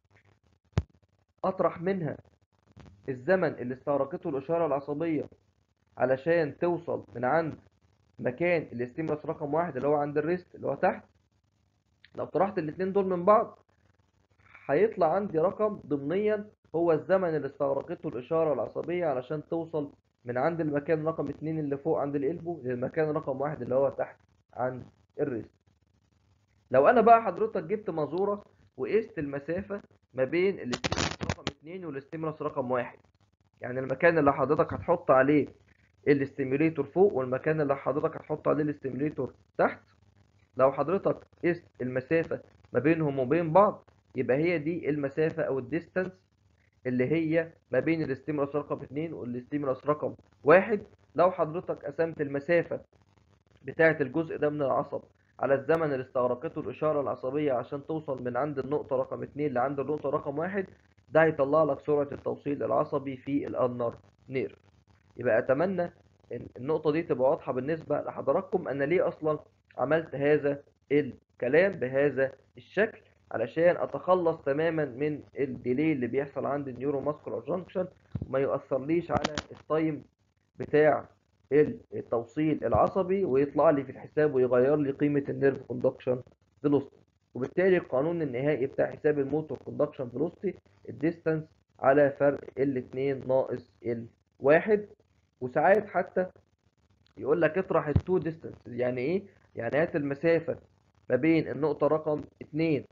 أطرح منها الزمن اللي استغرقته الإشارة العصبية علشان توصل من عند مكان الاستيمولس رقم واحد اللي هو عند الريست اللي هو تحت لو طرحت الاتنين دول من بعض هيطلع عندي رقم ضمنيا هو الزمن اللي استغرقته الإشارة العصبية علشان توصل من عند المكان رقم اتنين اللي فوق عند القلبه للمكان رقم واحد اللي هو تحت عند الريست لو أنا بقى حضرتك جبت مازورة وقست المسافة ما بين الاستيمولس رقم اتنين والاستيمولس رقم واحد يعني المكان اللي حضرتك هتحط عليه الاستيميوليتور فوق والمكان اللي حضرتك هتحط عليه الاستيميوليتور تحت لو حضرتك قست المسافة ما بينهم وبين بعض يبقى هي دي المسافة او الديستانس اللي هي ما بين الاستيمولس رقم اتنين والاستيمولس رقم واحد لو حضرتك قسمت المسافة بتاعة الجزء ده من العصب على الزمن اللي استغرقته الإشارة العصبية عشان توصل من عند النقطة رقم اتنين لعند النقطة رقم واحد ده هيطلع لك سرعة التوصيل العصبي في الأنر نيرف يبقى أتمنى إن النقطة دي تبقى واضحة بالنسبة لحضراتكم أنا ليه أصلا عملت هذا الكلام بهذا الشكل علشان أتخلص تماما من الديلي اللي بيحصل عند النيورو ماسكولار جانكشن وما يؤثرليش على التايم بتاع التوصيل العصبي ويطلع لي في الحساب ويغير لي قيمة النيرف كوندكشن فيلوسيتي وبالتالي القانون النهائي بتاع حساب الموتور كوندكشن فيلوسيتي الديستانس على فرق الاتنين ناقص الواحد وساعات حتى يقول لك اطرح التو ديستانس يعني ايه يعني هات المسافة ما بين النقطة رقم اتنين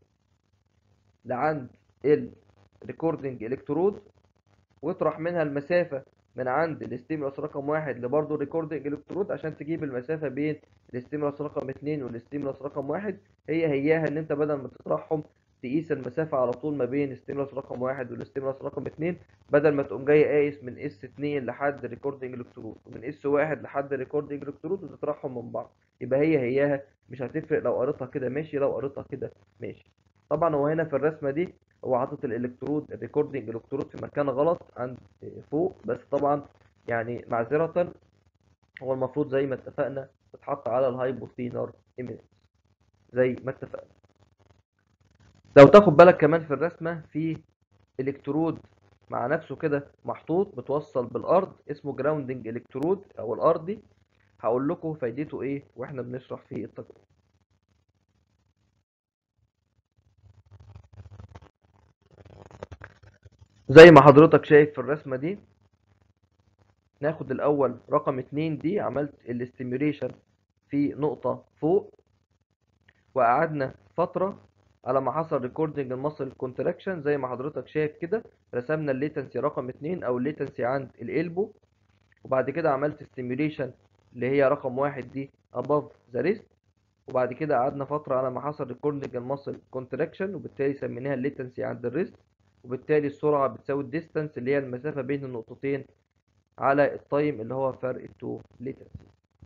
لعند الريكوردنج الكترود واطرح منها المسافة من عند الاستيمولس رقم واحد لبرضه ريكوردنج الكترود عشان تجيب المسافة بين الاستيمولس رقم اتنين والاستيمولس رقم واحد هي هياها ان انت بدل ما تطرحهم تقيس المسافة على طول ما بين ستيمولس رقم واحد والاستيمولس رقم اتنين بدل ما تقوم جاي قايس من اس اتنين لحد ريكوردنج الكترود ومن اس واحد لحد ريكوردنج الكترود وتطرحهم من بعض يبقى هي هياها مش هتفرق لو قريتها كده ماشي لو قريتها كده ماشي طبعا هو هنا في الرسمة دي هو حاطط الالكترود الريكوردنج الكترود في مكان غلط عند فوق بس طبعا يعني معذرة هو المفروض زي ما اتفقنا تتحط على الهايبوثينر ايمينس زي ما اتفقنا لو تاخد بالك كمان في الرسمة في الكترود مع نفسه كده محطوط متوصل بالارض اسمه جراوندنج الكترود او الارضي هقول لكم فايدته ايه واحنا بنشرح في التجربة زي ما حضرتك شايف في الرسمة دي ناخد الأول رقم اتنين دي عملت الاستيميوليشن في نقطة فوق وقعدنا فترة على ما حصل ريكوردنج المصل كونتراكشن زي ما حضرتك شايف كده رسمنا الليتنسي رقم اتنين أو الليتنسي عند الإلبو وبعد كده عملت استيميوليشن اللي هي رقم واحد دي above the wrist وبعد كده قعدنا فترة على ما حصل ريكوردنج المصل كونتراكشن وبالتالي سميناها الليتنسي عند الريست وبالتالي السرعة بتساوي الديستانس اللي هي المسافة بين النقطتين على التايم اللي هو فرق التو ليتنسي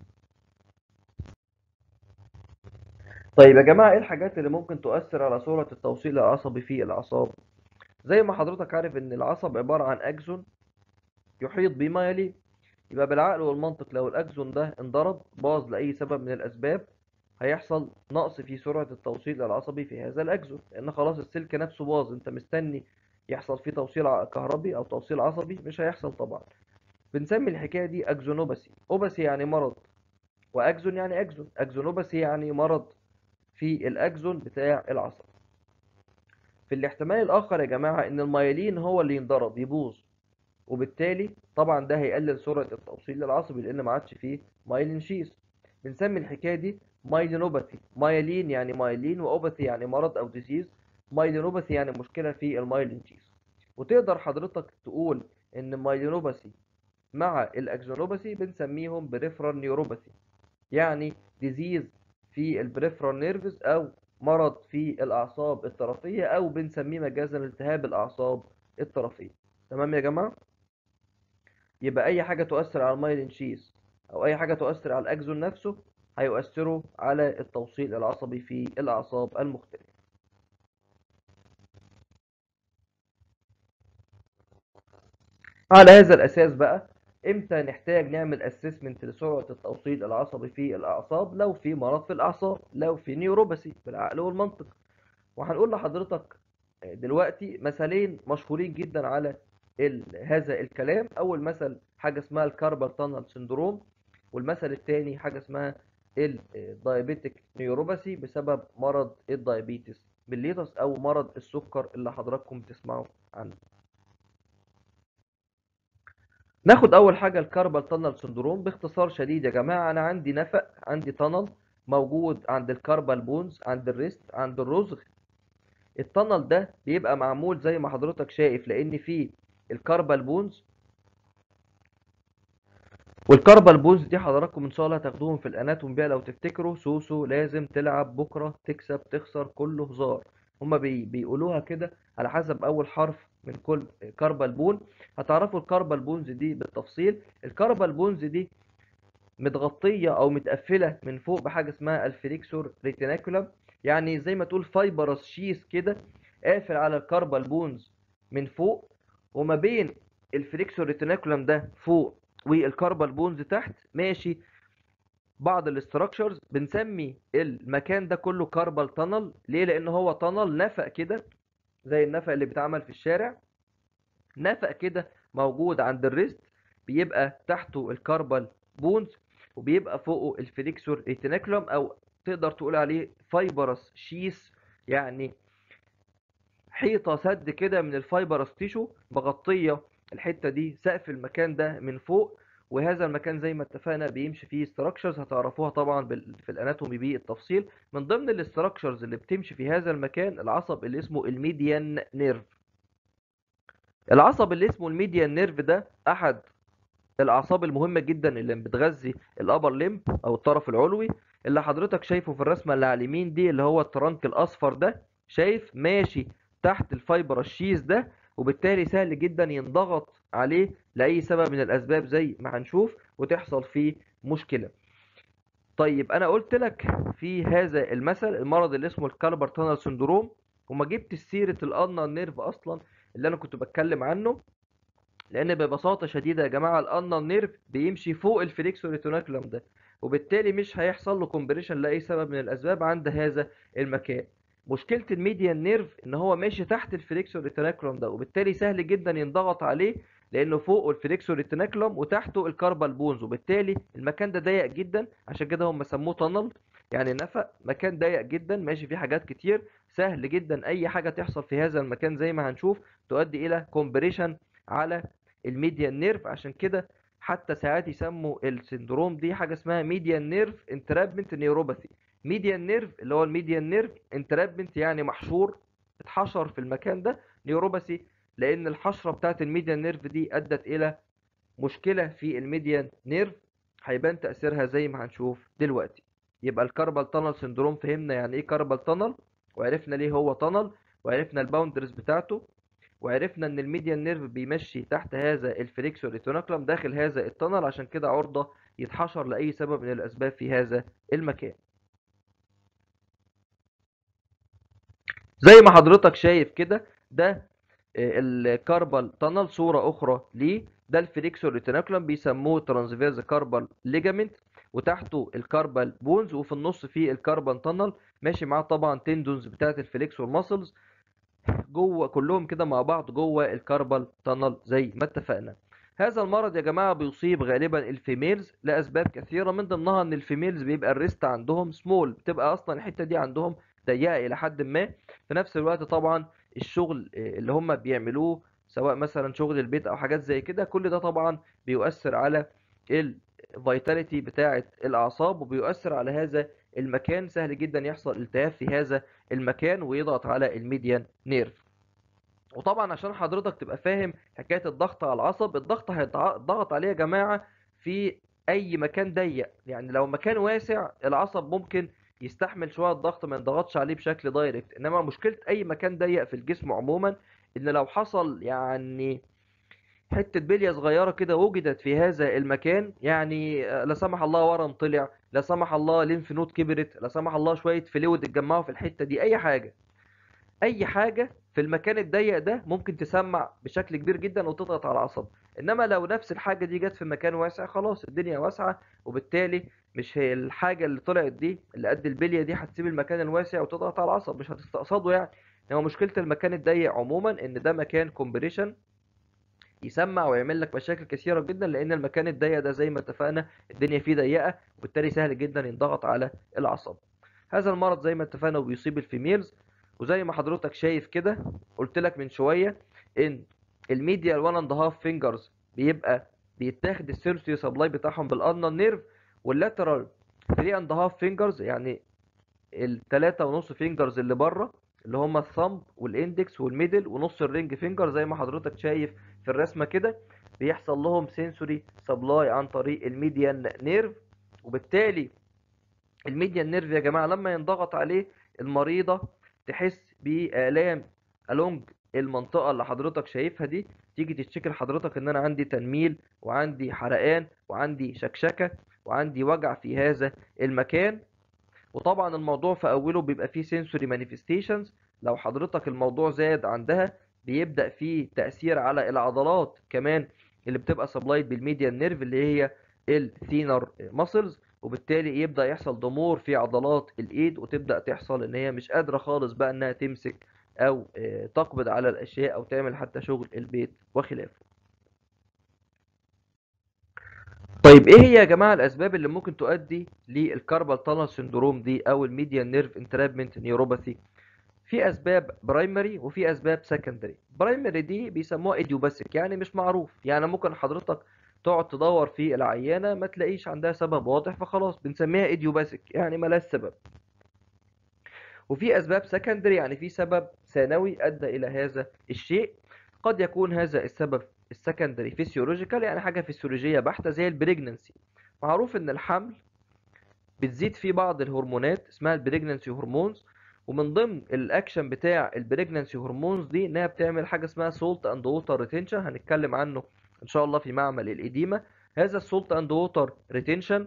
طيب يا جماعة ايه الحاجات اللي ممكن تؤثر على سرعة التوصيل العصبي في الأعصاب زي ما حضرتك عارف ان العصب عبارة عن أكزون يحيط بما يليه يبقى بالعقل والمنطق لو الأكزون ده انضرب باظ لأي سبب من الأسباب هيحصل نقص في سرعة التوصيل العصبي في هذا الأكزون لأن خلاص السلك نفسه باظ انت مستني يحصل فيه توصيل كهربي او توصيل عصبي مش هيحصل طبعا بنسمي الحكايه دي اكزونوباسي اوباسي يعني مرض واكزون يعني اكزون اكزونوباسي يعني مرض في الاكزون بتاع العصب في الاحتمال الاخر يا جماعه ان المايلين هو اللي ينضرب يبوظ وبالتالي طبعا ده هيقلل سرعه التوصيل العصبي لان ما عادش فيه مايلين شيس بنسمي الحكايه دي مايلينوباثي مايلين يعني مايلين واوباثي يعني مرض او ديزيز مايلينوباثي يعني مشكلة في المايلين شيس وتقدر حضرتك تقول ان مايلينوباثي مع الاكزونوباثي بنسميهم بريفرال نيوروباثي يعني ديزيز في البريفرال نيرفز او مرض في الاعصاب الطرفية او بنسميه مجازا التهاب الاعصاب الطرفية تمام يا جماعة يبقى اي حاجة تؤثر على المايلين شيس او اي حاجة تؤثر على الاكزون نفسه هيؤثروا على التوصيل العصبي في الاعصاب المختلفة على هذا الأساس بقى امتى نحتاج نعمل اسسمنت لسرعة التوصيل العصبي في الأعصاب لو في مرض في الأعصاب لو في نيوروباثي بالعقل والمنطق وهنقول لحضرتك دلوقتي مثالين مشهورين جدا على ال... هذا الكلام أول مثل حاجة اسمها الكاربال تانل سندروم والمثل الثاني حاجة اسمها الدايابيتك نيوروباثي بسبب مرض الدايابيتس بالليتس أو مرض السكر اللي حضراتكم تسمعوا عنه ناخد اول حاجه الكاربال تانل سندروم باختصار شديد يا جماعه انا عندي نفق عندي تانل موجود عند الكاربال بونز عند الريست عند الرزغ التنل ده بيبقى معمول زي ما حضرتك شايف لان فيه الكاربال بونز والكاربال بونز دي حضراتكم ان شاء الله هتاخدوهم في الاناتوم بقى لو تفتكروا سوسو لازم تلعب بكره تكسب تخسر كله هزار هما بي بيقولوها كده على حسب اول حرف من كل كاربال بون هتعرفوا الكاربال بونز دي بالتفصيل الكاربال بونز دي متغطيه او متقفله من فوق بحاجه اسمها الفليكسور ريتيناكولم يعني زي ما تقول فايبرس شيس كده قافل على الكاربال بونز من فوق وما بين الفليكسور ريتيناكولم ده فوق والكاربال بونز تحت ماشي بعض الاستراكشرز بنسمي المكان ده كله كاربال تانل ليه لان هو تانل نفق كده زي النفق اللي بيتعمل في الشارع نفق كده موجود عند الريست بيبقى تحته الكاربال بونز وبيبقى فوقه الفليكسور ريتيناكولم او تقدر تقول عليه فايبرس شيس يعني حيطة سد كده من الفايبرس تيشو مغطية الحتة دي سقف المكان ده من فوق وهذا المكان زي ما اتفقنا بيمشي فيه ستراكشرز هتعرفوها طبعا بال- في الاناتومي بالتفصيل من ضمن الاستراكشرز اللي بتمشي في هذا المكان العصب اللي اسمه الميديان نيرف العصب اللي اسمه الميديان نيرف ده احد الاعصاب المهمه جدا اللي بتغذي الابر ليمب او الطرف العلوي اللي حضرتك شايفه في الرسمه اللي على اليمين دي اللي هو الترنك الاصفر ده شايف ماشي تحت الفايبر الشيز ده وبالتالي سهل جدا ينضغط عليه لاي سبب من الاسباب زي ما هنشوف وتحصل فيه مشكله طيب انا قلت لك في هذا المثل المرض اللي اسمه الكالبر تانل سندروم وما جبت سيره الالنا نيرف اصلا اللي انا كنت بتكلم عنه لان ببساطه شديده يا جماعه الالنا نيرف بيمشي فوق الفليكسور ريتيناكولم ده وبالتالي مش هيحصل له كومبريشن لاي سبب من الاسباب عند هذا المكان مشكله الميديان نيرف ان هو ماشي تحت الفليكسور ريتيناكولم ده وبالتالي سهل جدا ينضغط عليه لانه فوقه الفليكسور ريتيناكولم وتحته الكاربال بونز وبالتالي المكان ده ضيق جدا عشان كده هم سموه تانل يعني نفق مكان ضيق جدا ماشي فيه حاجات كتير سهل جدا اي حاجه تحصل في هذا المكان زي ما هنشوف تؤدي الى كومبريشن على الميديان نيرف عشان كده حتى ساعات يسموا السندروم دي حاجه اسمها ميديان نيرف انترابمنت نيوروباثي ميديان نيرف اللي هو الميديان نيرف انترابمنت يعني محشور اتحشر في المكان ده نيوروباثي لان الحشره بتاعت الميديان نيرف دي ادت الى مشكله في الميديان نيرف هيبان تاثيرها زي ما هنشوف دلوقتي يبقى الكاربال تانل سندروم فهمنا يعني ايه كاربال تانل وعرفنا ليه هو تانل وعرفنا الباوندرز بتاعته وعرفنا ان الميديان نيرف بيمشي تحت هذا الفليكسور ريتوناكلم داخل هذا التنل عشان كده عرضة يتحشر لأي سبب من الأسباب في هذا المكان زي ما حضرتك شايف كده ده الكاربال تانل صورة أخرى ليه ده الفليكسور ريتيناكولم بيسموه ترانسفيرز كاربال ليجامنت وتحته الكاربال بونز وفي النص فيه الكاربال تانل ماشي معاه طبعا تندونز بتاعت الفليكسور ماسلز جوه كلهم كده مع بعض جوه الكاربال تانل زي ما اتفقنا هذا المرض يا جماعة بيصيب غالبا الفيميلز لأسباب كثيرة من ضمنها ان الفيميلز بيبقى الريست عندهم سمول بتبقى اصلا الحتة دي عندهم ضيقة الى حد ما في نفس الوقت طبعا الشغل اللي هم بيعملوه سواء مثلا شغل البيت او حاجات زي كده كل ده طبعا بيؤثر على الفيتاليتي بتاعة الاعصاب وبيؤثر على هذا المكان سهل جدا يحصل التهاب في هذا المكان ويضغط على الميديان نيرف وطبعا عشان حضرتك تبقى فاهم حكاية الضغط على العصب الضغط هيضغط عليه يا جماعة في اي مكان ضيق يعني لو مكان واسع العصب ممكن يستحمل شوية الضغط ما ينضغطش عليه بشكل دايركت انما مشكلة اي مكان ضيق في الجسم عموما ان لو حصل يعني حتة بلية صغيرة كده وجدت في هذا المكان يعني لا سمح الله ورم طلع لا سمح الله لينف نود كبرت لا سمح الله شوية فلويد اتجمعوا في الحتة دي اي حاجة اي حاجة في المكان الضيق ده ممكن تسمع بشكل كبير جدا وتضغط على العصب انما لو نفس الحاجة دي جت في مكان واسع خلاص الدنيا واسعة وبالتالي مش هي الحاجة اللي طلعت دي اللي قد البلية دي هتسيب المكان الواسع وتضغط على العصب مش هتستقصده يعني هو مشكلة المكان الضيق عموما ان ده مكان كومبريشن يسمع ويعمل لك مشاكل كثيرة جدا لان المكان الضيق ده زي ما اتفقنا الدنيا فيه ضيقة وبالتالي سهل جدا ينضغط على العصب هذا المرض زي ما اتفقنا بيصيب الفيميلز وزي ما حضرتك شايف كده قلت لك من شوية ان الميديال 1 اند هاف فينجرز بيبقى بيتاخد السيرسي سبلاي بتاعهم بالادنى نيرف واللاترال 3 اند هاف فينجرز يعني التلاتة ونص فينجرز اللي بره اللي هما الثumb والاندكس والميدل ونص الرينج فينجر زي ما حضرتك شايف في الرسمه كده بيحصل لهم سنسوري سبلاي عن طريق الميديان نيرف وبالتالي الميديان نيرف يا جماعه لما ينضغط عليه المريضه تحس بآلام along المنطقة اللي حضرتك شايفها دي تيجي تشتكي لحضرتك ان انا عندي تنميل وعندي حرقان وعندي شكشكة وعندي وجع في هذا المكان وطبعا الموضوع في اوله بيبقى فيه sensory manifestations لو حضرتك الموضوع زاد عندها بيبدأ فيه تأثير على العضلات كمان اللي بتبقى سبلايد بالميديان نيرف اللي هي الثينر ماسلز وبالتالي يبدأ يحصل ضمور في عضلات الايد وتبدأ تحصل ان هي مش قادرة خالص بقى انها تمسك او آه، تقبض على الاشياء او تعمل حتى شغل البيت وخلافه طيب ايه هي يا جماعه الاسباب اللي ممكن تؤدي للكاربال تانل سندروم دي او الميديان نيرف انترابمنت نيوروباثي في اسباب برايمري وفي اسباب سكندري برايمري دي بيسموها ايديوباثيك يعني مش معروف يعني ممكن حضرتك تقعد تدور في العيانه ما تلاقيش عندها سبب واضح فخلاص بنسميها ايديوباثيك يعني ملهاش سبب وفي اسباب سكندري يعني في سبب ثانوي ادى الى هذا الشيء قد يكون هذا السبب السكندري فيسيولوجيكال يعني حاجه فيسيولوجيه بحته زي البريجننسي معروف ان الحمل بتزيد فيه بعض الهرمونات اسمها البريجننسي هرمونز ومن ضمن الاكشن بتاع البريجننسي هرمونز دي انها بتعمل حاجه اسمها سولت اند ووتر ريتنشن هنتكلم عنه ان شاء الله في معمل الاديمه هذا السولت اند ووتر ريتنشن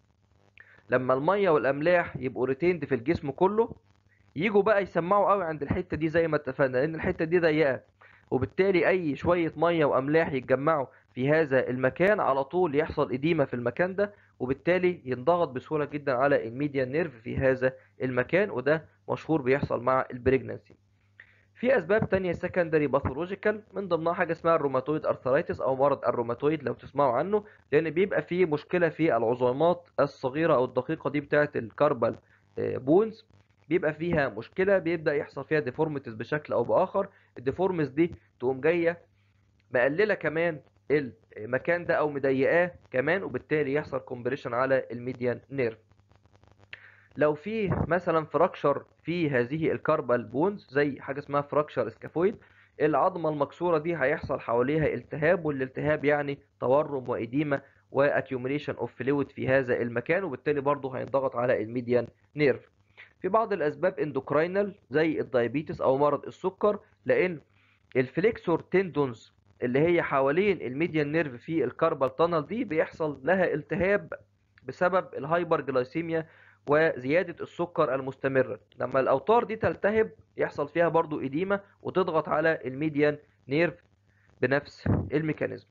لما الميه والاملاح يبقوا ريتيند في الجسم كله يجوا بقى يسمعوا قوي عند الحته دي زي ما اتفقنا لان الحته دي ضيقه وبالتالي اي شويه ميه واملاح يتجمعوا في هذا المكان على طول يحصل اديمه في المكان ده وبالتالي ينضغط بسهوله جدا على الميديان نيرف في هذا المكان وده مشهور بيحصل مع البريجنانسي في اسباب تانية سكندري باثولوجيكال من ضمنها حاجه اسمها الروماتويد ارثرايتس او مرض الروماتويد لو تسمعوا عنه لان بيبقى فيه مشكله في العظامات الصغيره او الدقيقه دي بتاعه الكاربال بونز بيبقى فيها مشكله بيبدا يحصل فيها ديفورميتيز بشكل او باخر الديفورميز دي تقوم جايه مقلله كمان المكان ده او مضيقاه كمان وبالتالي يحصل كومبريشن على الميديان نيرف لو في مثلا فراكشر في هذه الكاربال بونز زي حاجه اسمها فراكشر اسكافويد العظمه المكسوره دي هيحصل حواليها التهاب والالتهاب يعني تورم واديمه واكيوميليشن اوف فلويد في هذا المكان وبالتالي برضه هينضغط على الميديان نيرف في بعض الاسباب اندوكراينال زي الدايابيتس او مرض السكر لان الفليكسور تندونز اللي هي حوالين الميديان نيرف في الكاربال تانل دي بيحصل لها التهاب بسبب الهايبر جلايسيميا وزيادة السكر المستمرة لما الأوتار دي تلتهب يحصل فيها برضو إديمة وتضغط على الميديان نيرف بنفس الميكانيزم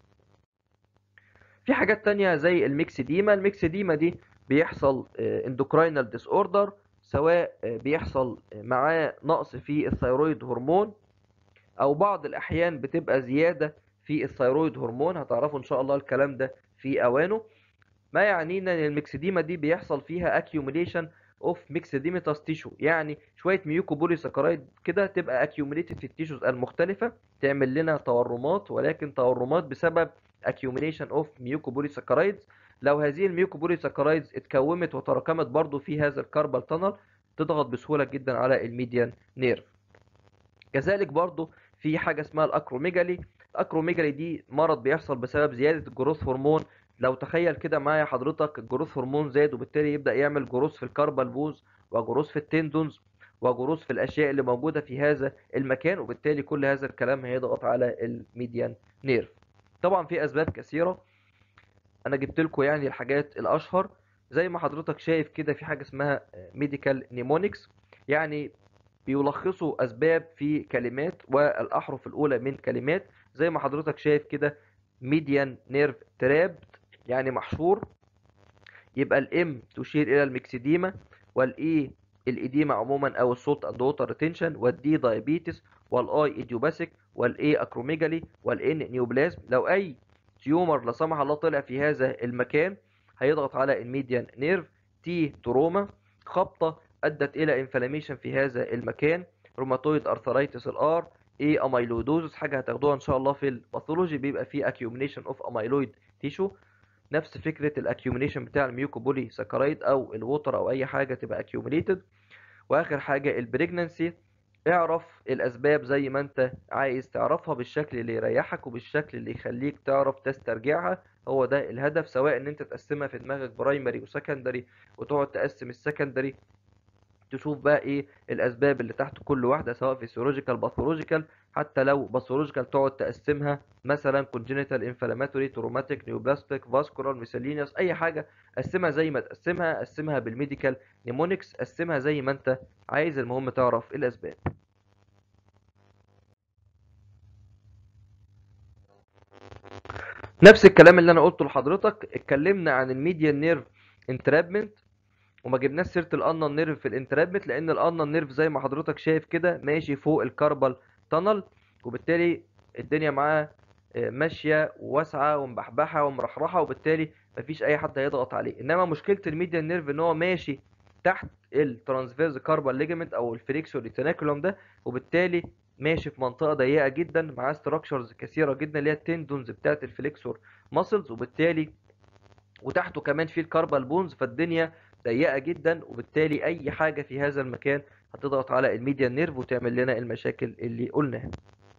في حاجات تانية زي الميكسيديما الميكسيديما دي بيحصل اندوكراينال ديس اوردر سواء بيحصل معاه نقص في الثيرويد هرمون او بعض الاحيان بتبقى زيادة في الثيرويد هرمون هتعرفوا ان شاء الله الكلام ده في اوانه ما يعنينا ان الميكسيديما دي بيحصل فيها accumulation of myxedematous tissue يعني شوية ميوكوبوليساكرايد كده تبقى accumulated في التيشوز المختلفة تعمل لنا تورمات ولكن تورمات بسبب accumulation of mucopolysaccharides لو هذه الميوكوبوليساكرايدز اتكومت وتراكمت برضو في هذا الكاربال تانل تضغط بسهولة جدا على الميديان نيرف كذلك برضو في حاجة اسمها الاكروميجالي الاكروميجالي دي مرض بيحصل بسبب زيادة الجروث هرمون لو تخيل كده معايا حضرتك الجروث هرمون زاد وبالتالي يبدأ يعمل جروث في الكاربال بوز وجروث في التندونز وجروث في الاشياء اللي موجودة في هذا المكان وبالتالي كل هذا الكلام هيضغط على الميديان نيرف طبعا في اسباب كثيرة انا جبت لكم يعني الحاجات الاشهر زي ما حضرتك شايف كده في حاجة اسمها ميديكال نيمونكس يعني بيلخصوا اسباب في كلمات والاحرف الاولى من كلمات زي ما حضرتك شايف كده ميديان نيرف ترابد يعني محشور يبقى الام تشير الى الميكسيديما والاي الاديمة عموما او الصوت اند ووتر ريتنشن والدي دايابيتس والاي ايديوباثيك والاي اكروميجالي والان نيوبلازم لو اي تيومر لا سمح الله طلع في هذا المكان هيضغط على الميديان نيرف تي تروما خبطة ادت الى انفلاميشن في هذا المكان روماتويد ارثرايتس الار ايه اميلويدوزس حاجه هتاخدوها ان شاء الله في الباثولوجي بيبقى فيه accumulation اوف اميلويد تيشو نفس فكره الاكيوميليشن بتاع الميوكوبولي ساكرايد او الووتر او اي حاجه تبقى accumulated واخر حاجه البريجنانسي اعرف الاسباب زي ما انت عايز تعرفها بالشكل اللي يريحك وبالشكل اللي يخليك تعرف تسترجعها هو ده الهدف سواء ان انت تقسمها في دماغك برايمري وسكندري وتقعد تقسم السكندري تشوف بقى ايه الاسباب اللي تحت كل واحده سواء فيسيولوجيكال باثولوجيكال حتى لو باثولوجيكال تقعد تقسمها مثلا كونجينيتال انفلاماتوري تروماتيك نيوبلاستيك فاسكولار ميسلينيوس اي حاجه قسمها زي ما تقسمها قسمها بالميديكال نيمونكس قسمها زي ما انت عايز المهم تعرف الاسباب نفس الكلام اللي انا قلته لحضرتك اتكلمنا عن الميديان نيرف انترابمنت وما جبناش سيره الانن نيرف في الانترابمنت لان الانن نيرف زي ما حضرتك شايف كده ماشي فوق الكاربال تانل وبالتالي الدنيا معاه آه، ماشيه وواسعه ومبحبحه ومرحرحه وبالتالي مفيش اي حد هيضغط عليه انما مشكله الميديان نيرف ان هو ماشي تحت الترانسفيرز كاربال ليجامنت او الفليكسور ريتيناكولوم ده وبالتالي ماشي في منطقه ضيقه جدا معاه ستراكشرز كثيره جدا اللي هي التندونز بتاعت الفليكسور ماسلز وبالتالي وتحته كمان في الكاربال بونز فالدنيا ضيقه جدا وبالتالي اي حاجه في هذا المكان هتضغط على الميديان نيرف وتعمل لنا المشاكل اللي قلناها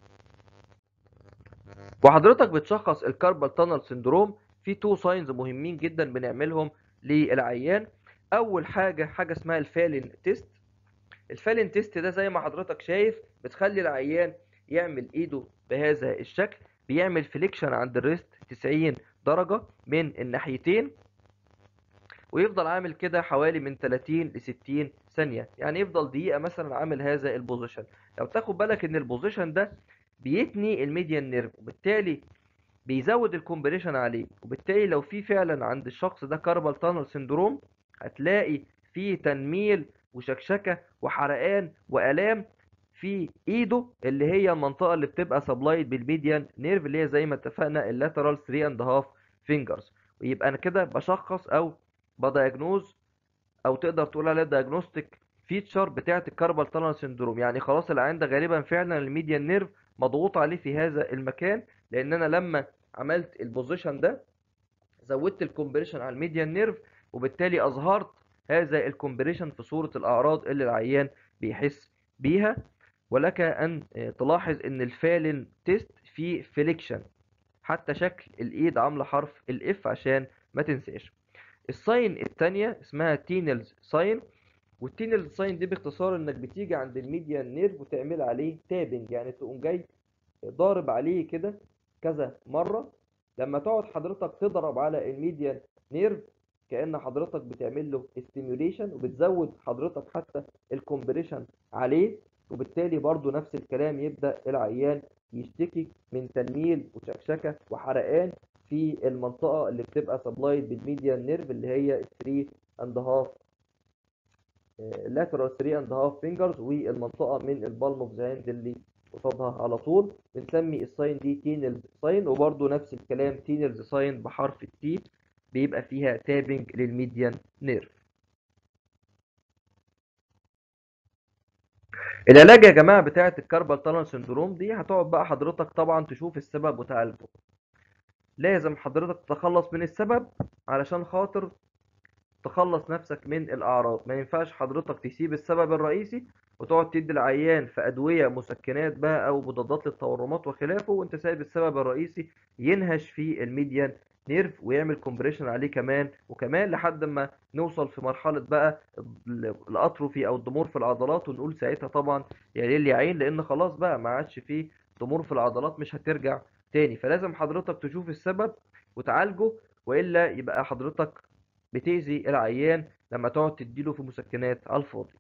وحضرتك بتشخص الكاربال تانل سندروم في تو ساينز مهمين جدا بنعملهم للعيان اول حاجه حاجه اسمها الفالين تيست الفالين تيست ده زي ما حضرتك شايف بتخلي العيان يعمل ايده بهذا الشكل بيعمل فليكشن عند الريست 90 درجه من الناحيتين ويفضل عامل كده حوالي من 30 ل 60 ثانيه يعني يفضل دقيقه مثلا عامل هذا البوزيشن لو تاخد بالك ان البوزيشن ده بيتني الميديان نيرف وبالتالي بيزود الكومبريشن عليه وبالتالي لو في فعلا عند الشخص ده كاربال تانل سندروم هتلاقي في تنميل وشكشكه وحرقان والام في ايده اللي هي المنطقه اللي بتبقى سبلايد بالميديان نيرف اللي هي زي ما اتفقنا اللاترال 3 اند هاف فينجرز ويبقى انا كده بشخص او بدايجنوز او تقدر تقول عليها دايجنوستيك فيتشر بتاعه الكاربال تانل سندروم يعني خلاص العين ده غالبا فعلا الميديان نيرف مضغوط عليه في هذا المكان لان انا لما عملت البوزيشن ده زودت الكومبريشن على الميديان نيرف وبالتالي اظهرت هذا الكومبريشن في صورة الاعراض اللي العيان بيحس بيها ولك ان تلاحظ ان الفالن تيست فيه فليكشن حتى شكل الايد عامله حرف الاف عشان ما تنساش الساين التانية اسمها تينلز ساين والتينلز ساين دي باختصار انك بتيجي عند الميديان نيرف وتعمل عليه تابنج يعني تقوم جاي ضارب عليه كده كذا مرة لما تقعد حضرتك تضرب على الميديان نيرف كأن حضرتك بتعمل له ستيميوليشن وبتزود حضرتك حتى الكومبريشن عليه وبالتالي برضو نفس الكلام يبدأ العيان يشتكي من تنميل وشكشكة وحرقان في المنطقة اللي بتبقى سبلايد بالميديان نيرف اللي هي 3 اند هاف lateral 3 اند هاف فينجرز والمنطقة من البالم اوف ذا هاند اللي قصادها على طول بنسمي الساين دي تينلز ساين وبرضو نفس الكلام تينلز ساين بحرف التي بيبقى فيها تابنج للميديان نيرف العلاج يا جماعه بتاعه الكاربال تانل سندروم دي هتقعد بقى حضرتك طبعا تشوف السبب وتعالجه لازم حضرتك تتخلص من السبب علشان خاطر تخلص نفسك من الاعراض ما ينفعش حضرتك تسيب السبب الرئيسي وتقعد تدي العيان في ادويه مسكنات بقى او مضادات للتورمات وخلافه وانت سايب السبب الرئيسي ينهش في الميديان نيرف ويعمل كومبريشن عليه كمان وكمان لحد ما نوصل في مرحله بقى الاتروفي او الضمور في العضلات ونقول ساعتها طبعا يا ليل يا عين لان خلاص بقى ما عادش فيه ضمور في العضلات مش هترجع تاني فلازم حضرتك تشوف السبب وتعالجه والا يبقى حضرتك بتأذي العيان لما تقعد تديله في مسكنات على الفاضي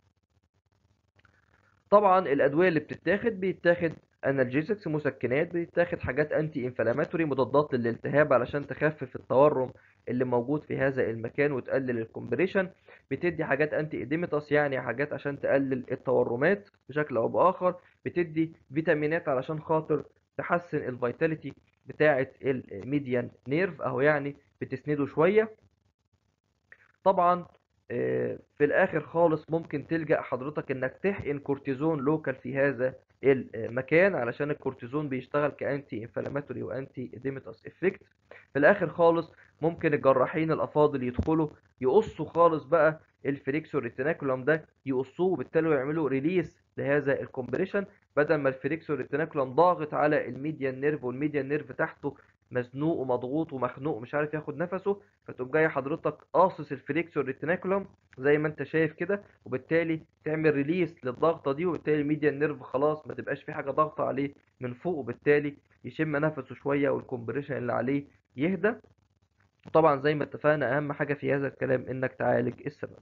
طبعا الادويه اللي بتتاخد بيتاخد انالجيزكس مسكنات بيتاخد حاجات انتي انفلاماتوري مضادات للالتهاب علشان تخفف التورم اللي موجود في هذا المكان وتقلل الكومبريشن بتدي حاجات انتي ايديمتاس يعني حاجات عشان تقلل التورمات بشكل او باخر بتدي فيتامينات علشان خاطر تحسن الفيتاليتي بتاعه الميديان نيرف اهو يعني بتسنده شويه طبعا في الاخر خالص ممكن تلجأ حضرتك انك تحقن كورتيزون لوكال في هذا المكان علشان الكورتيزون بيشتغل كانتي انفلاماتوري وانتي اديمتاس افكت في الاخر خالص ممكن الجراحين الافاضل يدخلوا يقصوا خالص بقى الفريكسور ريتيناكولوم ده يقصوه وبالتالي يعملوا ريليس لهذا الكومبريشن بدل ما الفريكسور ريتيناكولم ضاغط على الميديان نيرف والميديان نيرف تحته مزنوق ومضغوط ومخنوق ومش عارف ياخد نفسه فتقوم جاي حضرتك قاصص الفريكسور ريتيناكولم زي ما انت شايف كده وبالتالي تعمل ريليس للضغطه دي وبالتالي الميديان نيرف خلاص ما تبقاش في حاجه ضاغطه عليه من فوق وبالتالي يشم نفسه شويه والكومبريشن اللي عليه يهدى وطبعا زي ما اتفقنا اهم حاجه في هذا الكلام انك تعالج السبب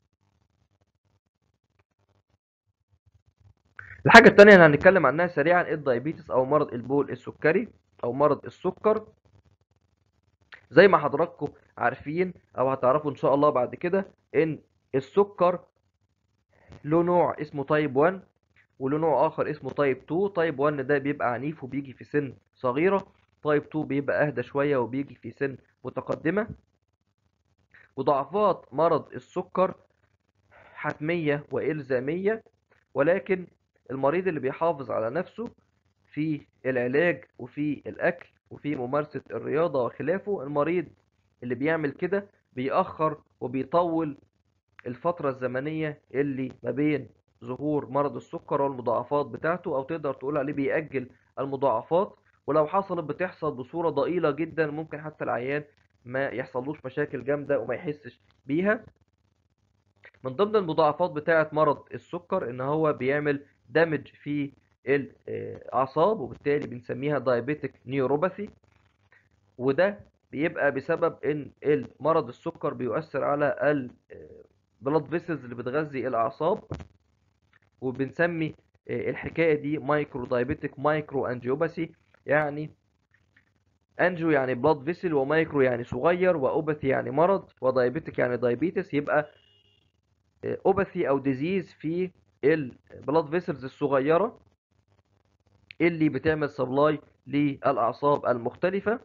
الحاجة التانية اللي هنتكلم عنها سريعا الدايابيتس أو مرض البول السكري أو مرض السكر زي ما حضراتكم عارفين أو هتعرفوا إن شاء الله بعد كده إن السكر له نوع اسمه تايب 1 وله نوع آخر اسمه تايب 2 تايب 1 ده بيبقى عنيف وبيجي في سن صغيرة تايب 2 بيبقى أهدى شوية وبيجي في سن متقدمة وضعفات مرض السكر حتمية وإلزامية ولكن المريض اللي بيحافظ على نفسه في العلاج وفي الأكل وفي ممارسة الرياضة وخلافه المريض اللي بيعمل كده بيأخر وبيطول الفترة الزمنية اللي ما بين ظهور مرض السكر والمضاعفات بتاعته أو تقدر تقول عليه بيأجل المضاعفات ولو حصلت بتحصل بصورة ضئيلة جدا ممكن حتى العيان ما يحصلوش مشاكل جامدة وما يحسش بيها من ضمن المضاعفات بتاعة مرض السكر ان هو بيعمل دامج في الاعصاب وبالتالي بنسميها دايابيتك نيوروباثي وده بيبقى بسبب ان المرض السكر بيؤثر على البلاد فيسلز اللي بتغذي الاعصاب وبنسمي الحكايه دي مايكرو دايابيتك مايكرو انجيوباثي يعني انجيو يعني بلاد فيسل ومايكرو يعني صغير واوباثي يعني مرض ودايابيتك يعني دايابيتس يبقى اوباثي او ديزيز في البلاد فيسلز الصغيره اللي بتعمل سبلاي للاعصاب المختلفه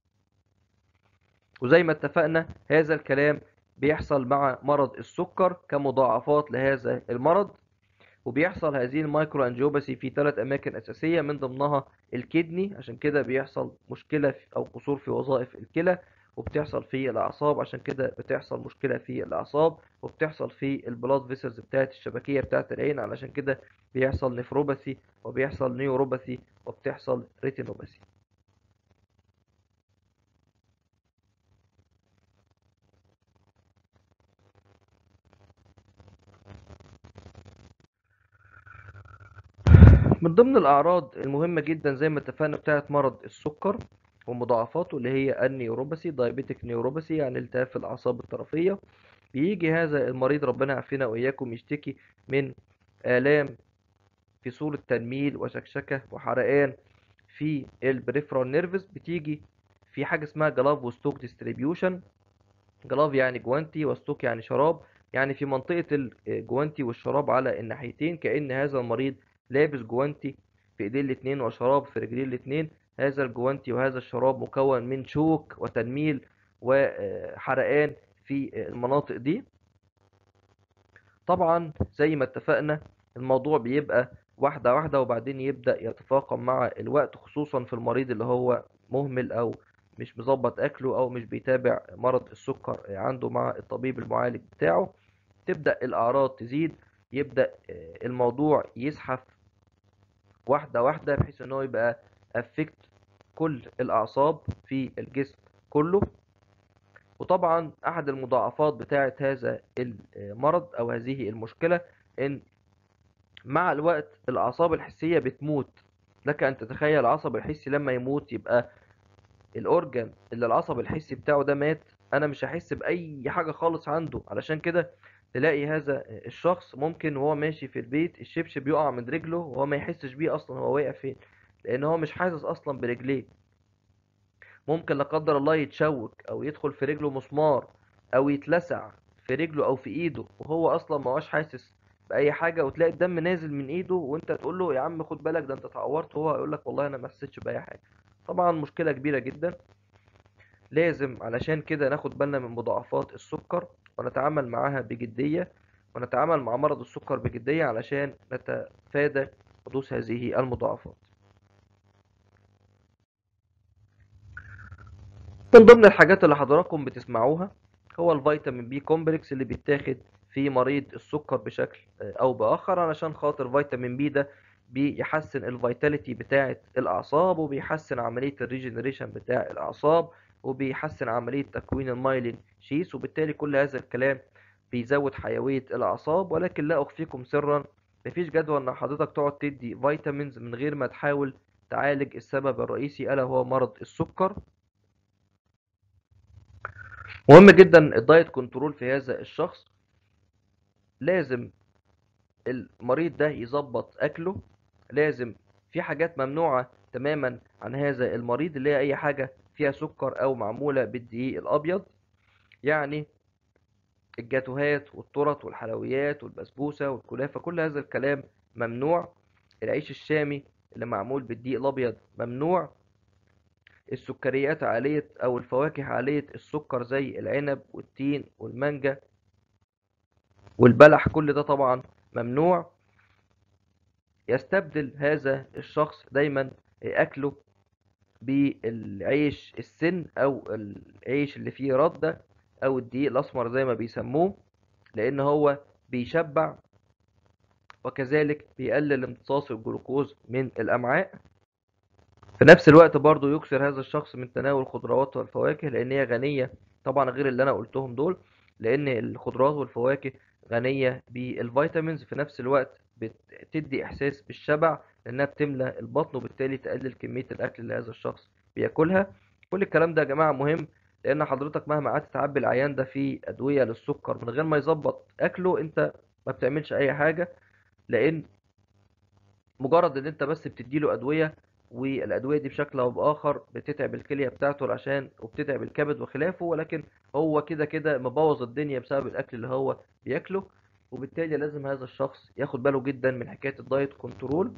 وزي ما اتفقنا هذا الكلام بيحصل مع مرض السكر كمضاعفات لهذا المرض وبيحصل هذه المايكرو انجيوباثي في ثلاث اماكن اساسيه من ضمنها الكدني عشان كده بيحصل مشكله او قصور في وظائف الكلى وبتحصل في الاعصاب عشان كده بتحصل مشكله في الاعصاب وبتحصل في البلاد فيسلز بتاعت الشبكيه بتاعت العين علشان كده بيحصل نفروباثي وبيحصل نيوروباثي وبتحصل ريتينوباثي من ضمن الأعراض المهمة جدا زي ما اتفقنا بتاعت مرض السكر ومضاعفاته اللي هي النيوروباثي دايابيتك نيوروباثي يعني التهاب في الأعصاب الطرفية بيجي هذا المريض ربنا يعافينا وإياكم يشتكي من آلام في صورة تنميل وشكشكة وحرقان في البريفرال نيرفز بتيجي في حاجة اسمها جلاف وستوك ديستريبيوشن جلاف يعني جوانتي وستوك يعني شراب يعني في منطقة الجوانتي والشراب على الناحيتين كأن هذا المريض لابس جوانتي في ايديه الاتنين وشراب في رجليه الاتنين هذا الجوانتي وهذا الشراب مكون من شوك وتنميل وحرقان في المناطق دي طبعا زي ما اتفقنا الموضوع بيبقى واحدة واحدة وبعدين يبدأ يتفاقم مع الوقت خصوصا في المريض اللي هو مهمل أو مش مظبط أكله أو مش بيتابع مرض السكر عنده مع الطبيب المعالج بتاعه تبدأ الأعراض تزيد يبدأ الموضوع يزحف واحدة واحدة بحيث ان هو يبقى افكت كل الاعصاب في الجسم كله وطبعا احد المضاعفات بتاعة هذا المرض او هذه المشكلة ان مع الوقت الاعصاب الحسية بتموت لك ان تتخيل العصب الحسي لما يموت يبقى الاورجن اللي العصب الحسي بتاعه ده مات انا مش هحس باي حاجة خالص عنده علشان كده تلاقي هذا الشخص ممكن وهو ماشي في البيت الشبشب يقع من رجله وهو ما يحسش بيه اصلا هو واقع فين لان هو مش حاسس اصلا برجليه ممكن لا قدر الله يتشوك او يدخل في رجله مسمار او يتلسع في رجله او في ايده وهو اصلا ما هوش حاسس باي حاجه وتلاقي الدم نازل من ايده وانت تقول له يا عم خد بالك ده انت اتعورت وهو هيقول لك والله انا ما حسيتش باي حاجه طبعا مشكله كبيره جدا لازم علشان كده ناخد بالنا من مضاعفات السكر ونتعامل معاها بجدية ونتعامل مع مرض السكر بجدية علشان نتفادى حدوث هذه المضاعفات من ضمن الحاجات اللي حضراتكم بتسمعوها هو الفيتامين بي كومبلكس اللي بيتاخد في مريض السكر بشكل او باخر علشان خاطر فيتامين بي ده بيحسن الفيتاليتي بتاعه الاعصاب وبيحسن عمليه الريجنريشن بتاع الاعصاب وبيحسن عمليه تكوين المايلين شيس وبالتالي كل هذا الكلام بيزود حيويه الاعصاب ولكن لا اخفيكم سرا مفيش جدوى ان حضرتك تقعد تدي فيتامينز من غير ما تحاول تعالج السبب الرئيسي الا هو مرض السكر مهم جدا الدايت كنترول في هذا الشخص لازم المريض ده يظبط اكله لازم في حاجات ممنوعة تماما عن هذا المريض اللي هي اي حاجة فيها سكر او معمولة بالدقيق الابيض يعني الجاتوهات والتورت والحلويات والبسبوسة والكنافة كل هذا الكلام ممنوع العيش الشامي اللي معمول بالدقيق الابيض ممنوع السكريات عالية او الفواكه عالية السكر زي العنب والتين والمانجا والبلح كل ده طبعا ممنوع يستبدل هذا الشخص دايما اكله بالعيش السن او العيش اللي فيه ردة او الدقيق الاسمر زي ما بيسموه لان هو بيشبع وكذلك بيقلل امتصاص الجلوكوز من الامعاء في نفس الوقت برضو يكثر هذا الشخص من تناول الخضروات والفواكه لان هي غنية طبعا غير اللي انا قلتهم دول لان الخضروات والفواكه غنية بالفيتامينز في نفس الوقت بتدي احساس بالشبع لانها بتملى البطن وبالتالي تقلل كمية الاكل اللي هذا الشخص بياكلها كل الكلام ده يا جماعة مهم لان حضرتك مهما قعدت تعبي العيان ده في ادوية للسكر من غير ما يظبط اكله انت ما بتعملش اي حاجة لان مجرد ان انت بس بتديله ادوية والادويه دي بشكل او باخر بتتعب الكليه بتاعته عشان وبتتعب الكبد وخلافه ولكن هو كده كده مبوظ الدنيا بسبب الاكل اللي هو بياكله وبالتالي لازم هذا الشخص ياخد باله جدا من حكايه الدايت كنترول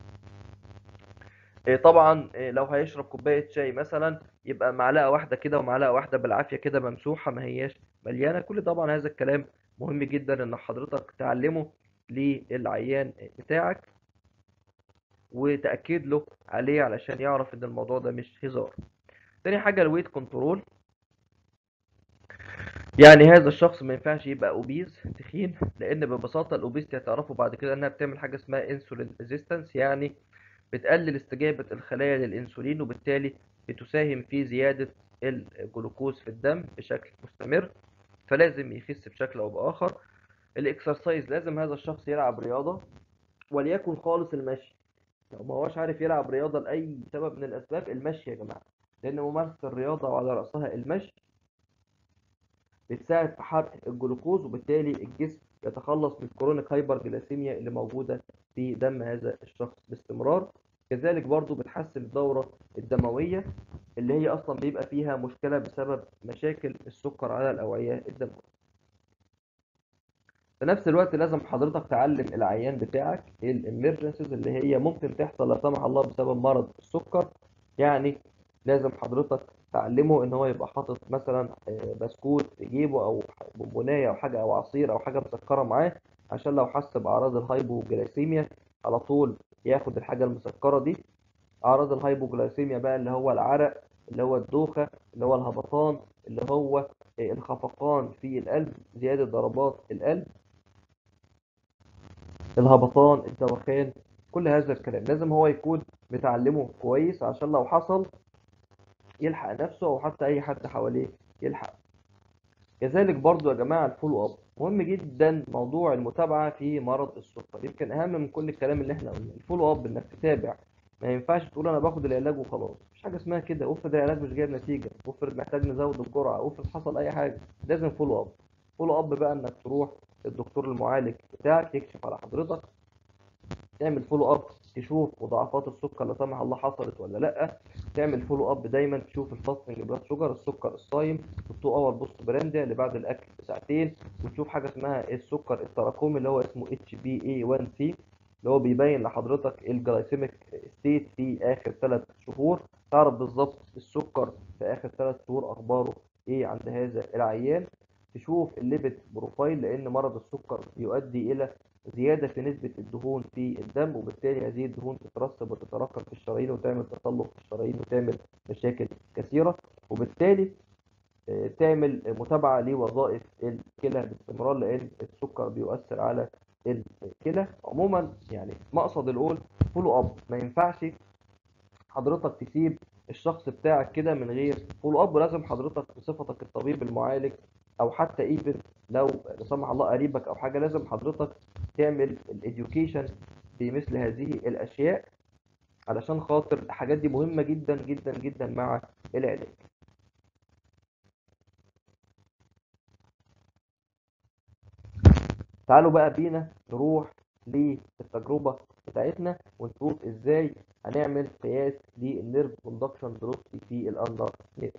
طبعا لو هيشرب كوبايه شاي مثلا يبقى معلقه واحده كده ومعلقه واحده بالعافيه كده ممسوحه ما هياش مليانه كل طبعا هذا الكلام مهم جدا ان حضرتك تعلمه للعيان بتاعك وتأكد له عليه علشان يعرف ان الموضوع ده مش هزار تاني حاجة الويت كنترول يعني هذا الشخص ما ينفعش يبقى اوبيز تخين لان ببساطة الاوبيستي هتعرفوا بعد كده انها بتعمل حاجة اسمها انسولين ريزيستنس يعني بتقلل استجابة الخلايا للانسولين وبالتالي بتساهم في زيادة الجلوكوز في الدم بشكل مستمر فلازم يخس بشكل او باخر الاكسرسايز لازم هذا الشخص يلعب رياضة وليكن خالص المشي لو ما هوش عارف يلعب رياضة لأي سبب من الأسباب المشي يا جماعة لأن ممارسة الرياضة وعلى رأسها المشي بتساعد في حرق الجلوكوز وبالتالي الجسم يتخلص من الكرونيك هايبرجلاسيميا اللي موجودة في دم هذا الشخص باستمرار كذلك برضو بتحسن الدورة الدموية اللي هي أصلا بيبقى فيها مشكلة بسبب مشاكل السكر على الأوعية الدموية في نفس الوقت لازم حضرتك تعلم العيان بتاعك الامرجنسيز اللي هي ممكن تحصل لا سمح الله بسبب مرض السكر يعني لازم حضرتك تعلمه ان هو يبقى حاطط مثلا بسكوت في جيبه او بونبونايه او حاجه او عصير او حاجه مسكره معاه عشان لو حس باعراض الهايبوجلايسيميا على طول ياخد الحاجه المسكره دي اعراض الهايبوجلايسيميا بقى اللي هو العرق اللي هو الدوخه اللي هو الهبطان اللي هو الخفقان في القلب زياده ضربات القلب الهبطان الدوخان كل هذا الكلام لازم هو يكون متعلمه كويس عشان لو حصل يلحق نفسه او حتى اي حد حواليه يلحق كذلك برضو يا جماعة الفولو اب مهم جدا موضوع المتابعة في مرض السكر يمكن اهم من كل الكلام اللي احنا قلناه الفولو اب انك تتابع ما ينفعش تقول انا باخد العلاج وخلاص مفيش حاجه اسمها كده افرض العلاج مش جايب نتيجه افرض محتاج نزود الجرعه افرض حصل اي حاجه لازم فولو اب فولو اب بقى انك تروح الدكتور المعالج بتاعك يكشف على حضرتك تعمل فولو اب تشوف مضاعفات السكر لا سمح الله حصلت ولا لا تعمل فولو اب دايما تشوف الفاستنج بلاد شوجر السكر الصايم التو اور بوست برانديا اللي بعد الاكل بساعتين وتشوف حاجه اسمها السكر التراكمي اللي هو اسمه اتش بي اي 1 سي اللي هو بيبين لحضرتك الجلايسيميك ستيت في اخر ثلاث شهور تعرف بالظبط السكر في اخر ثلاث شهور اخباره ايه عند هذا العيان تشوف الليبيد بروفايل لان مرض السكر يؤدي الى زيادة في نسبة الدهون في الدم وبالتالي هذه الدهون تترسب وتتراكم في الشرايين وتعمل تصلب في الشرايين وتعمل مشاكل كثيرة وبالتالي آه، تعمل متابعة لوظائف الكلى باستمرار لأن السكر بيؤثر على الكلى عموما يعني مقصد القول فولو اب ما ينفعش حضرتك تسيب الشخص بتاعك كده من غير فولو اب لازم حضرتك بصفتك الطبيب المعالج او حتى ايفن لو لا سمح الله قريبك او حاجه لازم حضرتك تعمل الاديوكيشن بمثل هذه الاشياء علشان خاطر الحاجات دي مهمه جدا جدا جدا مع العلاج تعالوا بقى بينا نروح للتجربة بتاعتنا ونشوف ازاي هنعمل قياس للنيرف كوندكشن فيلوسيتي في الاندر نيرف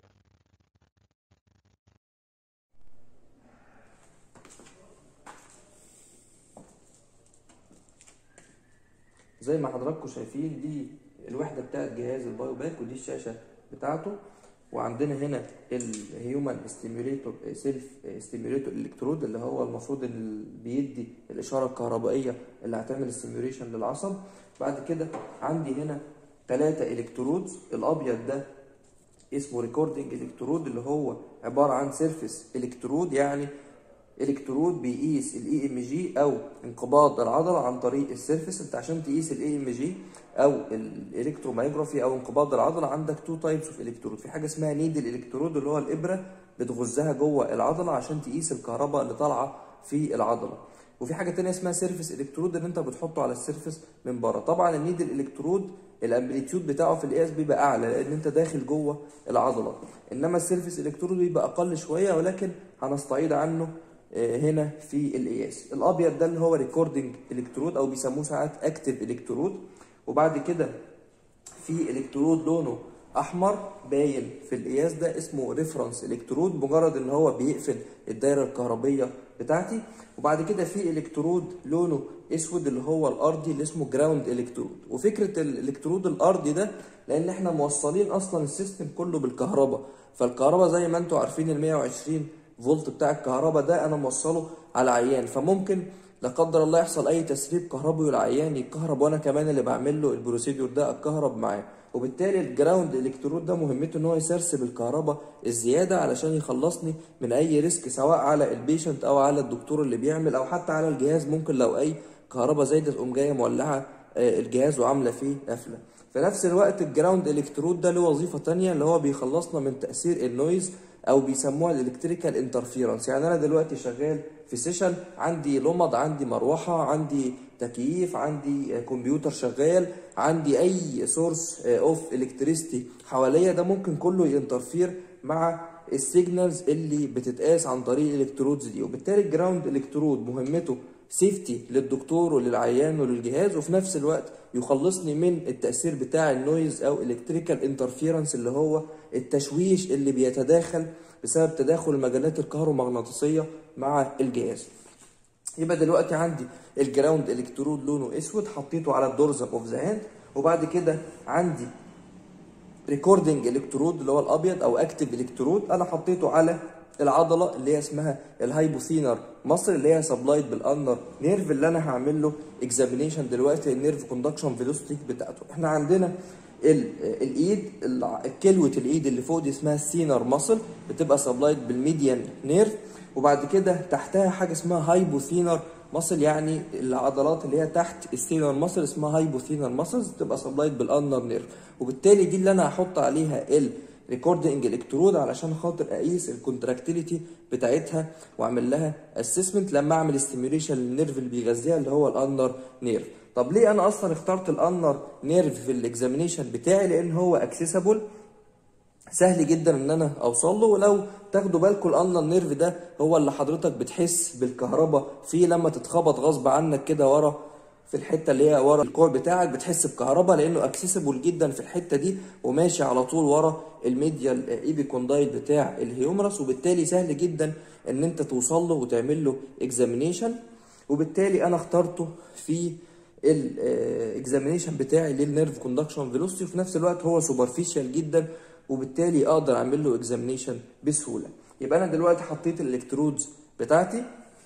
زي ما حضراتكم شايفين دي الوحدة بتاعت جهاز البايو باك ودي الشاشة بتاعته وعندنا هنا الهيومن ستيميوليتور سيلف ستيميوليتور الكترود اللي هو المفروض اللي بيدي الاشاره الكهربائيه اللي هتعمل ستيميوليشن للعصب بعد كده عندي هنا ثلاثة الكترودز الابيض ده اسمه ريكوردنج الكترود اللي هو عباره عن سيرفيس الكترود يعني الكترود بيقيس الاي ام جي او انقباض العضله عن طريق السيرفيس انت عشان تقيس الاي ام جي او الالكترومايوجرافي او انقباض العضله عندك تو تايبس اوف الكترود في حاجه اسمها نيدل الكترود اللي هو الابره بتغزها جوه العضله عشان تقيس الكهرباء اللي طالعه في العضله وفي حاجه تانية اسمها سيرفيس الكترود اللي انت بتحطه على السيرفيس من بره طبعا النيدل الكترود الامبليتيود بتاعه في القياس بيبقى اعلى لان انت داخل جوه العضله انما السيرفيس الكترود بيبقى اقل شويه ولكن هنستعيد عنه هنا في القياس الابيض ده اللي هو ريكوردنج الكترود او بيسموه ساعات اكتف الكترود وبعد كده في الكترود لونه احمر باين في القياس ده اسمه ريفرنس الكترود مجرد ان هو بيقفل الدايره الكهربيه بتاعتي وبعد كده في الكترود لونه اسود اللي هو الارضي اللي اسمه جراوند الكترود وفكره الالكترود الارضي ده لان احنا موصلين اصلا السيستم كله بالكهرباء فالكهرباء زي ما انتم عارفين ال 120 فولت بتاع الكهرباء ده انا موصله على عيان فممكن لا قدر الله يحصل اي تسريب كهربي والعيان يتكهرب وانا كمان اللي بعمل له البروسيدور ده اتكهرب معاه وبالتالي الجراوند الكترود ده مهمته ان هو يسرسب الكهرباء الزياده علشان يخلصني من اي ريسك سواء على البيشنت او على الدكتور اللي بيعمل او حتى على الجهاز ممكن لو اي كهرباء زايده تقوم جايه مولعه الجهاز وعامله فيه قفله في نفس الوقت الجراوند الكترود ده له وظيفه تانية اللي هو بيخلصنا من تاثير النويز او بيسموها الالكتريكال انترفيرنس يعني انا دلوقتي شغال في سيشن عندي لمض عندي مروحه عندي تكييف عندي كمبيوتر شغال عندي اي سورس اوف الكتريستي حواليا ده ممكن كله ينترفير مع السيجنالز اللي بتتقاس عن طريق الالكترودز دي وبالتالي الجراوند الكترود مهمته سيفتي للدكتور وللعيان وللجهاز وفي نفس الوقت يخلصني من التأثير بتاع النويز أو الكتريكال انترفيرنس اللي هو التشويش اللي بيتداخل بسبب تداخل المجالات الكهرومغناطيسية مع الجهاز يبقى دلوقتي عندي الجراوند الكترود لونه اسود حطيته على الدورزم اوف ذا هاند وبعد كده عندي ريكوردنج الكترود اللي هو الابيض او اكتف الكترود انا حطيته على العضله اللي هي اسمها الهايبوثينر مصر اللي هي سبلايد بالانر نيرف اللي انا هعمل له اكزامينيشن دلوقتي النيرف كوندكشن فيلوسيتي بتاعته احنا عندنا الايد كلوه الايد اللي فوق دي اسمها السينر ماسل بتبقى سبلايد بالميديان نيرف وبعد كده تحتها حاجه اسمها هايبوثينر ماسل يعني العضلات اللي هي تحت السينر ماسل اسمها هايبوثينر ماسلز بتبقى سبلايد بالانر نيرف وبالتالي دي اللي انا هحط عليها ال ريكوردنج الكترود علشان خاطر اقيس الكونتراكتيليتي بتاعتها واعمل لها اسسمنت لما اعمل ستيميوليشن للنيرف اللي بيغذيها اللي هو الانر نيرف طب ليه انا اصلا اخترت الانر نيرف في الاكزامينيشن بتاعي لان هو اكسسبل سهل جدا ان انا اوصل له ولو تاخدوا بالكم الانر نيرف ده هو اللي حضرتك بتحس بالكهرباء فيه لما تتخبط غصب عنك كده ورا في الحته اللي هي ورا الكور بتاعك بتحس بكهرباء لانه اكسسبل جدا في الحته دي وماشي على طول ورا الميديال ايبي كوندايل بتاع الهيومرس وبالتالي سهل جدا ان انت توصل له وتعمل له اكزامينيشن وبالتالي انا اخترته في الاكزامينيشن بتاعي للنيرف كوندكشن فيلوسيتي وفي نفس الوقت هو سوبرفيشال جدا وبالتالي اقدر اعمل له اكزامينيشن بسهوله يبقى انا دلوقتي حطيت الالكترودز بتاعتي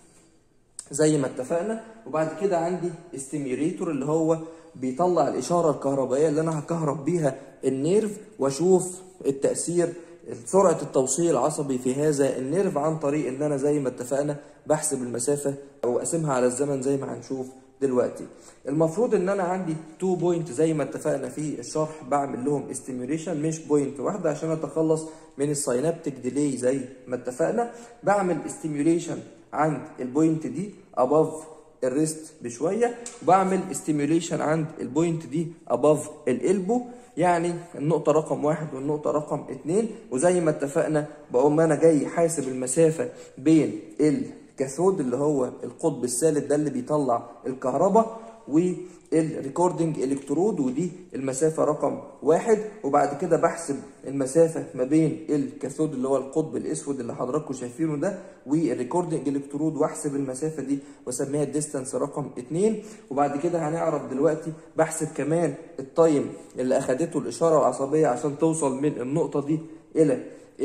زي ما اتفقنا وبعد كده عندي استيميوليتور اللي هو بيطلع الاشاره الكهربائيه اللي انا هكهرب بيها النيرف واشوف التاثير سرعة التوصيل العصبي في هذا النيرف عن طريق ان انا زي ما اتفقنا بحسب المسافة او اقسمها على الزمن زي ما هنشوف دلوقتي المفروض ان انا عندي 2 بوينت زي ما اتفقنا في الشرح بعمل لهم استيميوليشن مش بوينت واحده عشان اتخلص من الساينابتيك ديلي زي ما اتفقنا بعمل استيميوليشن عند البوينت دي اباف الريست بشويه وبعمل استيميوليشن عند البوينت دي اباف الالبو يعني النقطة رقم واحد والنقطة رقم اتنين وزي ما اتفقنا بقوم انا جاي حاسب المسافة بين الكاثود اللي هو القطب الثالث ده اللي بيطلع الكهرباء والريكوردنج الكترود ودي المسافة رقم واحد وبعد كده بحسب المسافة ما بين الكاثود اللي هو القطب الاسود اللي حضراتكم شايفينه ده والريكوردنج الكترود واحسب المسافة دي واسميها الديستانس رقم اتنين وبعد كده هنعرف دلوقتي بحسب كمان التايم اللي اخدته الاشارة العصبية عشان توصل من النقطة دي الى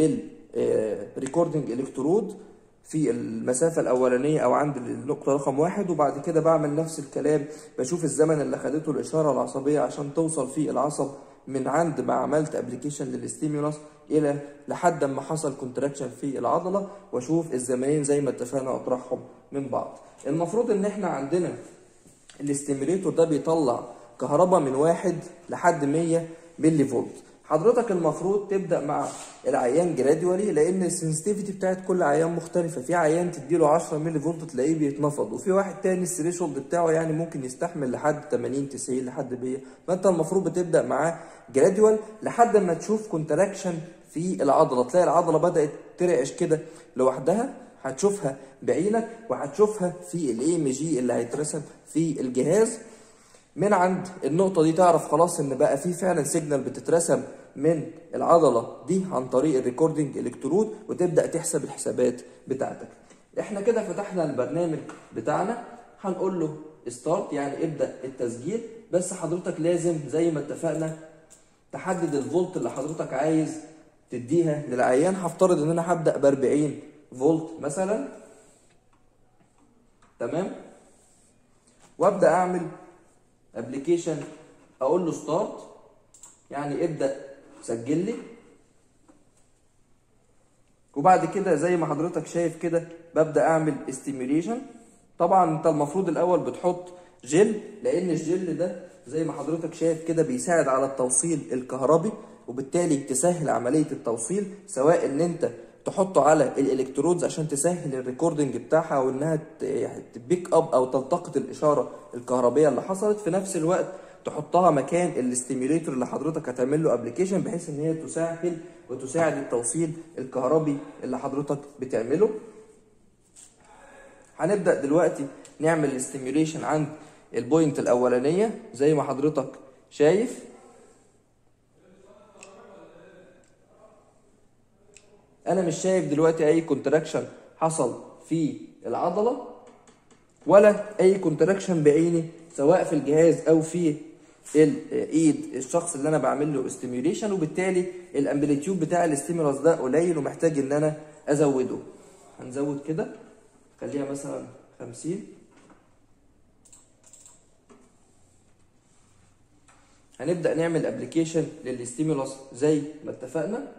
الريكوردنج الكترود في المسافة الأولانية أو عند النقطة رقم واحد وبعد كده بعمل نفس الكلام بشوف الزمن اللي خدته الإشارة العصبية عشان توصل فيه العصب من عند ما عملت ابلكيشن للستيمولس إلى لحد ما حصل كونتراكشن في العضلة وأشوف الزمنين زي ما اتفقنا أطرحهم من بعض. المفروض إن إحنا عندنا الاستيميليتور ده بيطلع كهرباء من واحد لحد 100 ملي فولت. حضرتك المفروض تبدا مع العيان جراديوالي لان السنسيتيفيتي بتاعت كل عيان مختلفه في عيان تديله 10 مللي فولت تلاقيه بيتنفض وفي واحد تاني الثريشولد بتاعه يعني ممكن يستحمل لحد 80 90 لحد 100 فانت المفروض بتبدا معاه جراديوال لحد ما تشوف كونتراكشن في العضله تلاقي العضله بدات ترعش كده لوحدها هتشوفها بعينك وهتشوفها في الاي ام جي اللي هيترسم في الجهاز من عند النقطة دي تعرف خلاص ان بقى في فعلا سيجنال بتترسم من العضلة دي عن طريق الريكوردنج الكترود وتبدأ تحسب الحسابات بتاعتك احنا كده فتحنا البرنامج بتاعنا هنقول له ستارت يعني ابدأ التسجيل بس حضرتك لازم زي ما اتفقنا تحدد الفولت اللي حضرتك عايز تديها للعيان هفترض ان انا هبدأ ب 40 فولت مثلا تمام وابدأ اعمل ابلكيشن اقول له ستارت يعني ابدا سجل لي وبعد كده زي ما حضرتك شايف كده ببدا اعمل استيميوليشن طبعا انت المفروض الاول بتحط جل لان الجل ده زي ما حضرتك شايف كده بيساعد على التوصيل الكهربي وبالتالي تسهل عمليه التوصيل سواء ان انت تحطه على الالكترودز عشان تسهل الريكوردنج بتاعها وانها تبيك اب او تلتقط الاشاره الكهربيه اللي حصلت في نفس الوقت تحطها مكان الاستيميوليتور اللي حضرتك هتعمل له ابلكيشن بحيث ان هي تسهل وتساعد التوصيل الكهربي اللي حضرتك بتعمله هنبدا دلوقتي نعمل الاستيميوليشن عند البوينت الاولانيه زي ما حضرتك شايف انا مش شايف دلوقتي اي كونتراكشن حصل في العضله ولا اي كونتراكشن بعيني سواء في الجهاز او في الايد الشخص اللي انا بعمل له استيميوليشن وبالتالي الامبليتيود بتاع الاستيمولس ده قليل ومحتاج ان انا ازوده هنزود كده خليها مثلا 50 هنبدا نعمل ابلكيشن للاستيمولس زي ما اتفقنا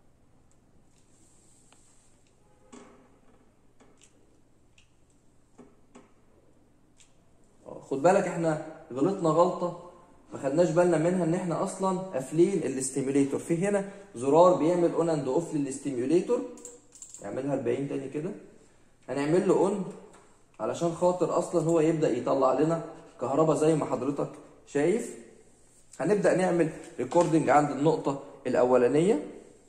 خد بالك احنا غلطنا غلطه ما خدناش بالنا منها ان احنا اصلا قافلين الاستيميوليتور في هنا زرار بيعمل اون اند اوف للاستيميوليتور نعملها 40 تاني كده هنعمل له اون علشان خاطر اصلا هو يبدا يطلع لنا كهرباء زي ما حضرتك شايف هنبدا نعمل ريكوردنج عند النقطه الاولانيه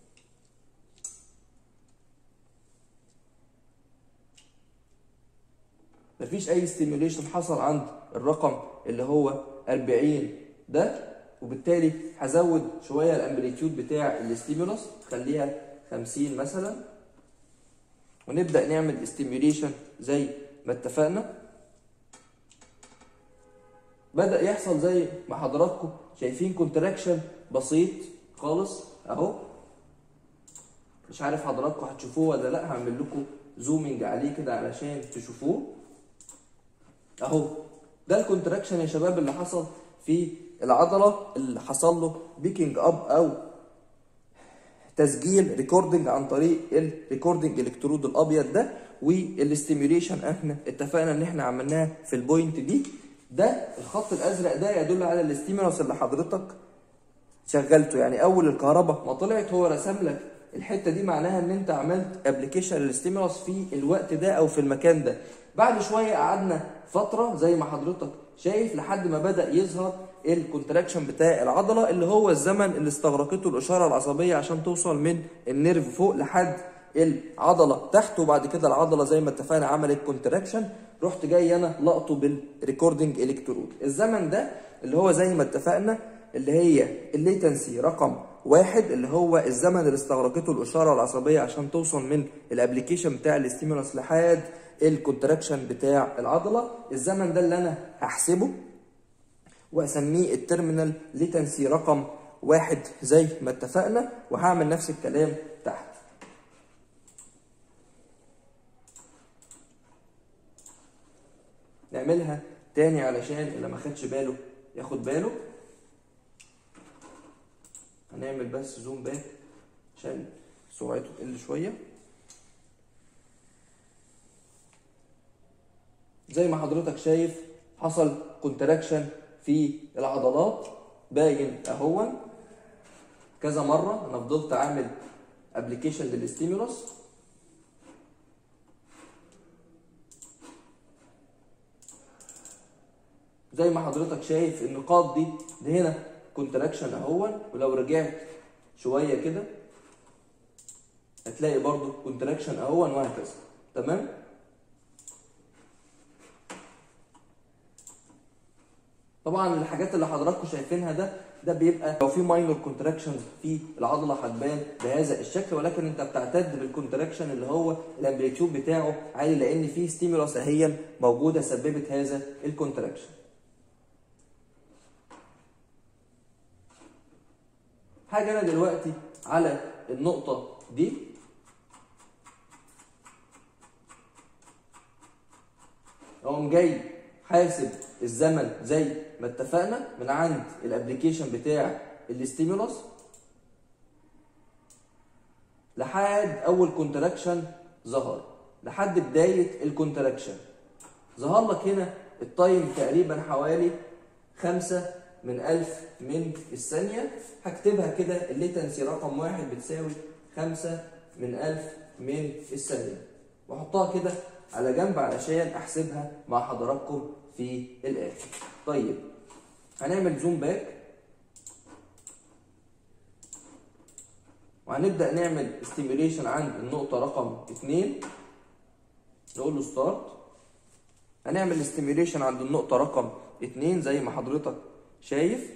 مفيش اي ستيميوليشن حصل عند الرقم اللي هو 40 ده وبالتالي هزود شويه الامبليتيود بتاع الاستيمولس خليها 50 مثلا ونبدا نعمل استيميوليشن زي ما اتفقنا بدا يحصل زي ما حضراتكم شايفين كونتراكشن بسيط خالص اهو مش عارف حضراتكم هتشوفوه ولا لا هعمل لكم زومينج عليه كده علشان تشوفوه اهو ده الكونتراكشن يا شباب اللي حصل في العضله اللي حصل له بيكينج اب او تسجيل ريكوردنج عن طريق الريكوردنج الكترود الابيض ده والاستيميوليشن احنا اتفقنا ان احنا عملناها في البوينت دي ده الخط الازرق ده يدل على الاستيمولس اللي حضرتك شغلته يعني اول الكهرباء ما طلعت هو رسم لك الحته دي معناها ان انت عملت ابلكيشن للستيمولس في الوقت ده او في المكان ده بعد شويه قعدنا فتره زي ما حضرتك شايف لحد ما بدا يظهر الكونتراكشن بتاع العضله اللي هو الزمن اللي استغرقته الاشاره العصبيه عشان توصل من النيرف فوق لحد العضله تحت وبعد كده العضله زي ما اتفقنا عملت كونتراكشن رحت جاي انا لقطه بالريكوردنج الكترود الزمن ده اللي هو زي ما اتفقنا اللي هي الليتنسي رقم واحد اللي هو الزمن اللي استغرقته الاشاره العصبيه عشان توصل من الابلكيشن بتاع الاستيمولس لحد الكونتراكشن بتاع العضله الزمن ده اللي انا هحسبه واسميه التيرمينال ليتنسي رقم واحد زي ما اتفقنا وهعمل نفس الكلام تحت نعملها تاني علشان اللي ما خدش باله ياخد باله هنعمل بس زوم باك عشان سرعته تقل شويه زي ما حضرتك شايف حصل كونتراكشن في العضلات باين اهون كذا مره انا فضلت عامل ابلكيشن للستيمولس زي ما حضرتك شايف النقاط دي ده هنا كونتراكشن اهون ولو رجعت شويه كده هتلاقي برضو كونتراكشن اهون وهكذا تمام طبعا الحاجات اللي حضراتكم شايفينها ده ده بيبقى لو في ماينور كونتراكشنز في العضله هتبان بهذا الشكل ولكن انت بتعتد بالكونتراكشن اللي هو الامبليتيود بتاعه عالي لان في ستيمولس اهيا موجوده سببت هذا الكونتراكشن حاجه انا دلوقتي على النقطه دي اقوم جاي حاسب الزمن زي ما اتفقنا من عند الابلكيشن بتاع الاستيمولس لحد اول كونتراكشن ظهر لحد بدايه الكونتراكشن ظهر لك هنا التايم تقريبا حوالي خمسة من ألف من الثانية هكتبها كده الليتنسي رقم واحد بتساوي خمسة من ألف من الثانية وأحطها كده على جنب علشان أحسبها مع حضراتكم في الآخر طيب هنعمل زوم باك وهنبدأ نعمل استيميوليشن عند النقطة رقم اتنين نقول له ستارت هنعمل استيميوليشن عند النقطة رقم اتنين زي ما حضرتك شايف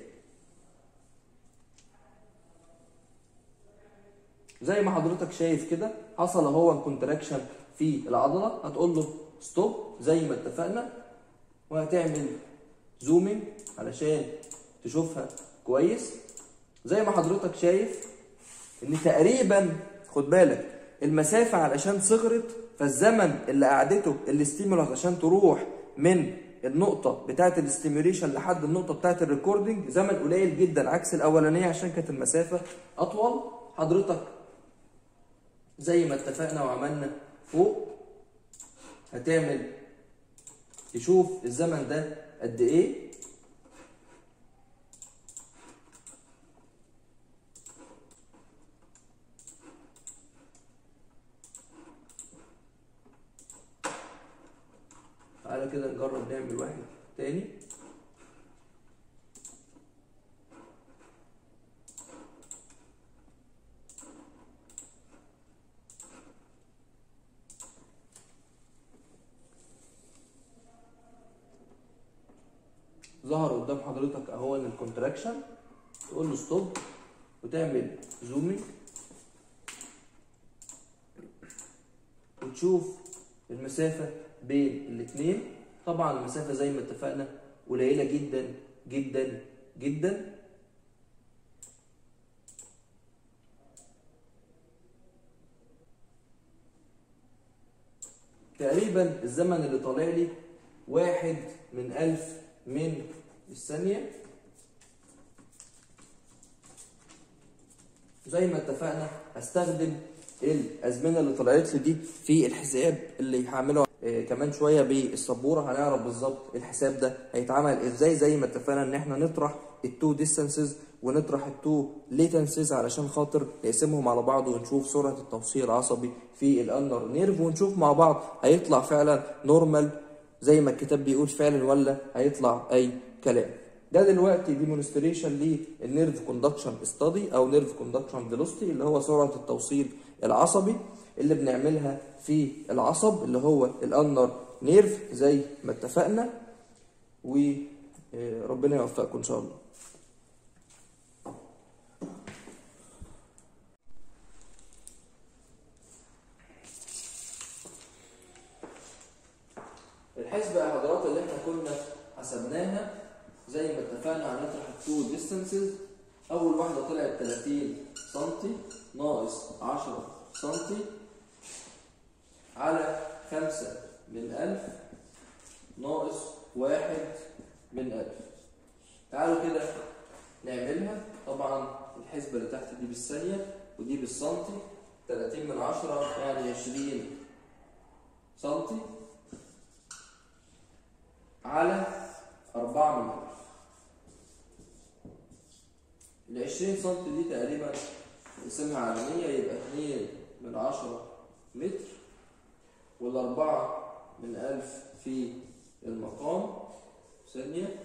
زي ما حضرتك شايف كده حصل اهو كونتراكشن في العضله هتقول له ستوب زي ما اتفقنا وهتعمل زومينج علشان تشوفها كويس زي ما حضرتك شايف ان تقريبا خد بالك المسافه علشان صغرت فالزمن اللي قعدته الاستيمولس عشان تروح من النقطه بتاعه الاستيميوليشن لحد النقطه بتاعه الريكوردنج زمن قليل جدا عكس الاولانيه عشان كانت المسافه اطول حضرتك زي ما اتفقنا وعملنا فوق هتعمل تشوف الزمن ده قد ايه تعالى كده نجرب نعمل واحد تاني ظهر قدام حضرتك اهو الكونتراكشن تقول له ستوب وتعمل زومينج وتشوف المسافة بين الاتنين طبعا المسافة زي ما اتفقنا قليلة جدا جدا جدا تقريبا الزمن اللي طالع لي واحد من ألف من الثانية زي ما اتفقنا هستخدم الازمنه اللي طلعت لي دي في الحساب اللي هعمله آه، كمان شويه بالسبوره هنعرف بالظبط الحساب ده هيتعمل ازاي زي ما اتفقنا ان احنا نطرح التو ديستانسز ونطرح التو ليتنسز علشان خاطر نقسمهم على بعض ونشوف سرعه التوصيل العصبي في الانر نيرف ونشوف مع بعض هيطلع فعلا نورمال زي ما الكتاب بيقول فعلا ولا هيطلع اي كلام ده دلوقتي ديمونستريشن للنيرف كوندكشن ستادي او نيرف كوندكشن فيلوسيتي اللي هو سرعه التوصيل العصبي اللي بنعملها في العصب اللي هو الانر نيرف زي ما اتفقنا وربنا يوفقكم ان شاء الله الحسبة يا حضرات اللي احنا كنا حسبناها زي ما اتفقنا هنطرح التو ديستانسز اول واحده طلعت 30 سم ناقص 10 سم على 5 من 1000 ناقص 1 من 1000 تعالوا كده نعملها طبعا الحسبه اللي تحت دي بالثانيه ودي بالسنتي 30 من 10 يعني 20 سنتي على 4 من 1000 ال 20 سم دي تقريبا نقسمها على 100 يبقى 2 من 10 متر والأربعة من 1000 في المقام ثانية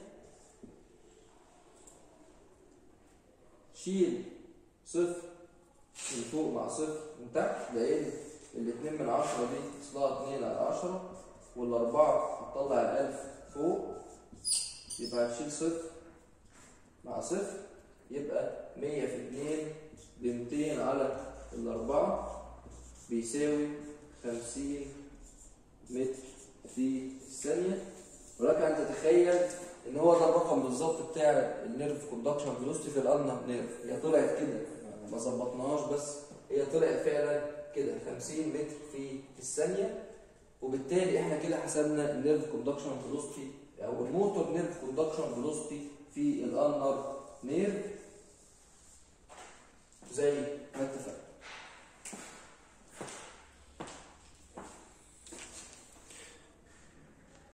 شيل صفر من فوق مع صفر من تحت لأن الاتنين من عشرة دي اصلها اتنين على عشرة والأربعة هتطلع الألف فوق يبقى هتشيل صفر مع صفر يبقى مية في اتنين بميتين على الأربعة بيساوي خمسين متر في الثانية ولك أن تتخيل إن هو ده الرقم بالظبط بتاع النيرف كوندكشن فيلوستي في الأرنب نيرف هي طلعت كده ما ظبطناهاش بس هي طلعت فعلا كده 50 متر في الثانية وبالتالي احنا كده حسبنا النيرف كوندكشن فيلوستي او الموتور نيرف كوندكشن فيلوستي في الانر نيرف زي ما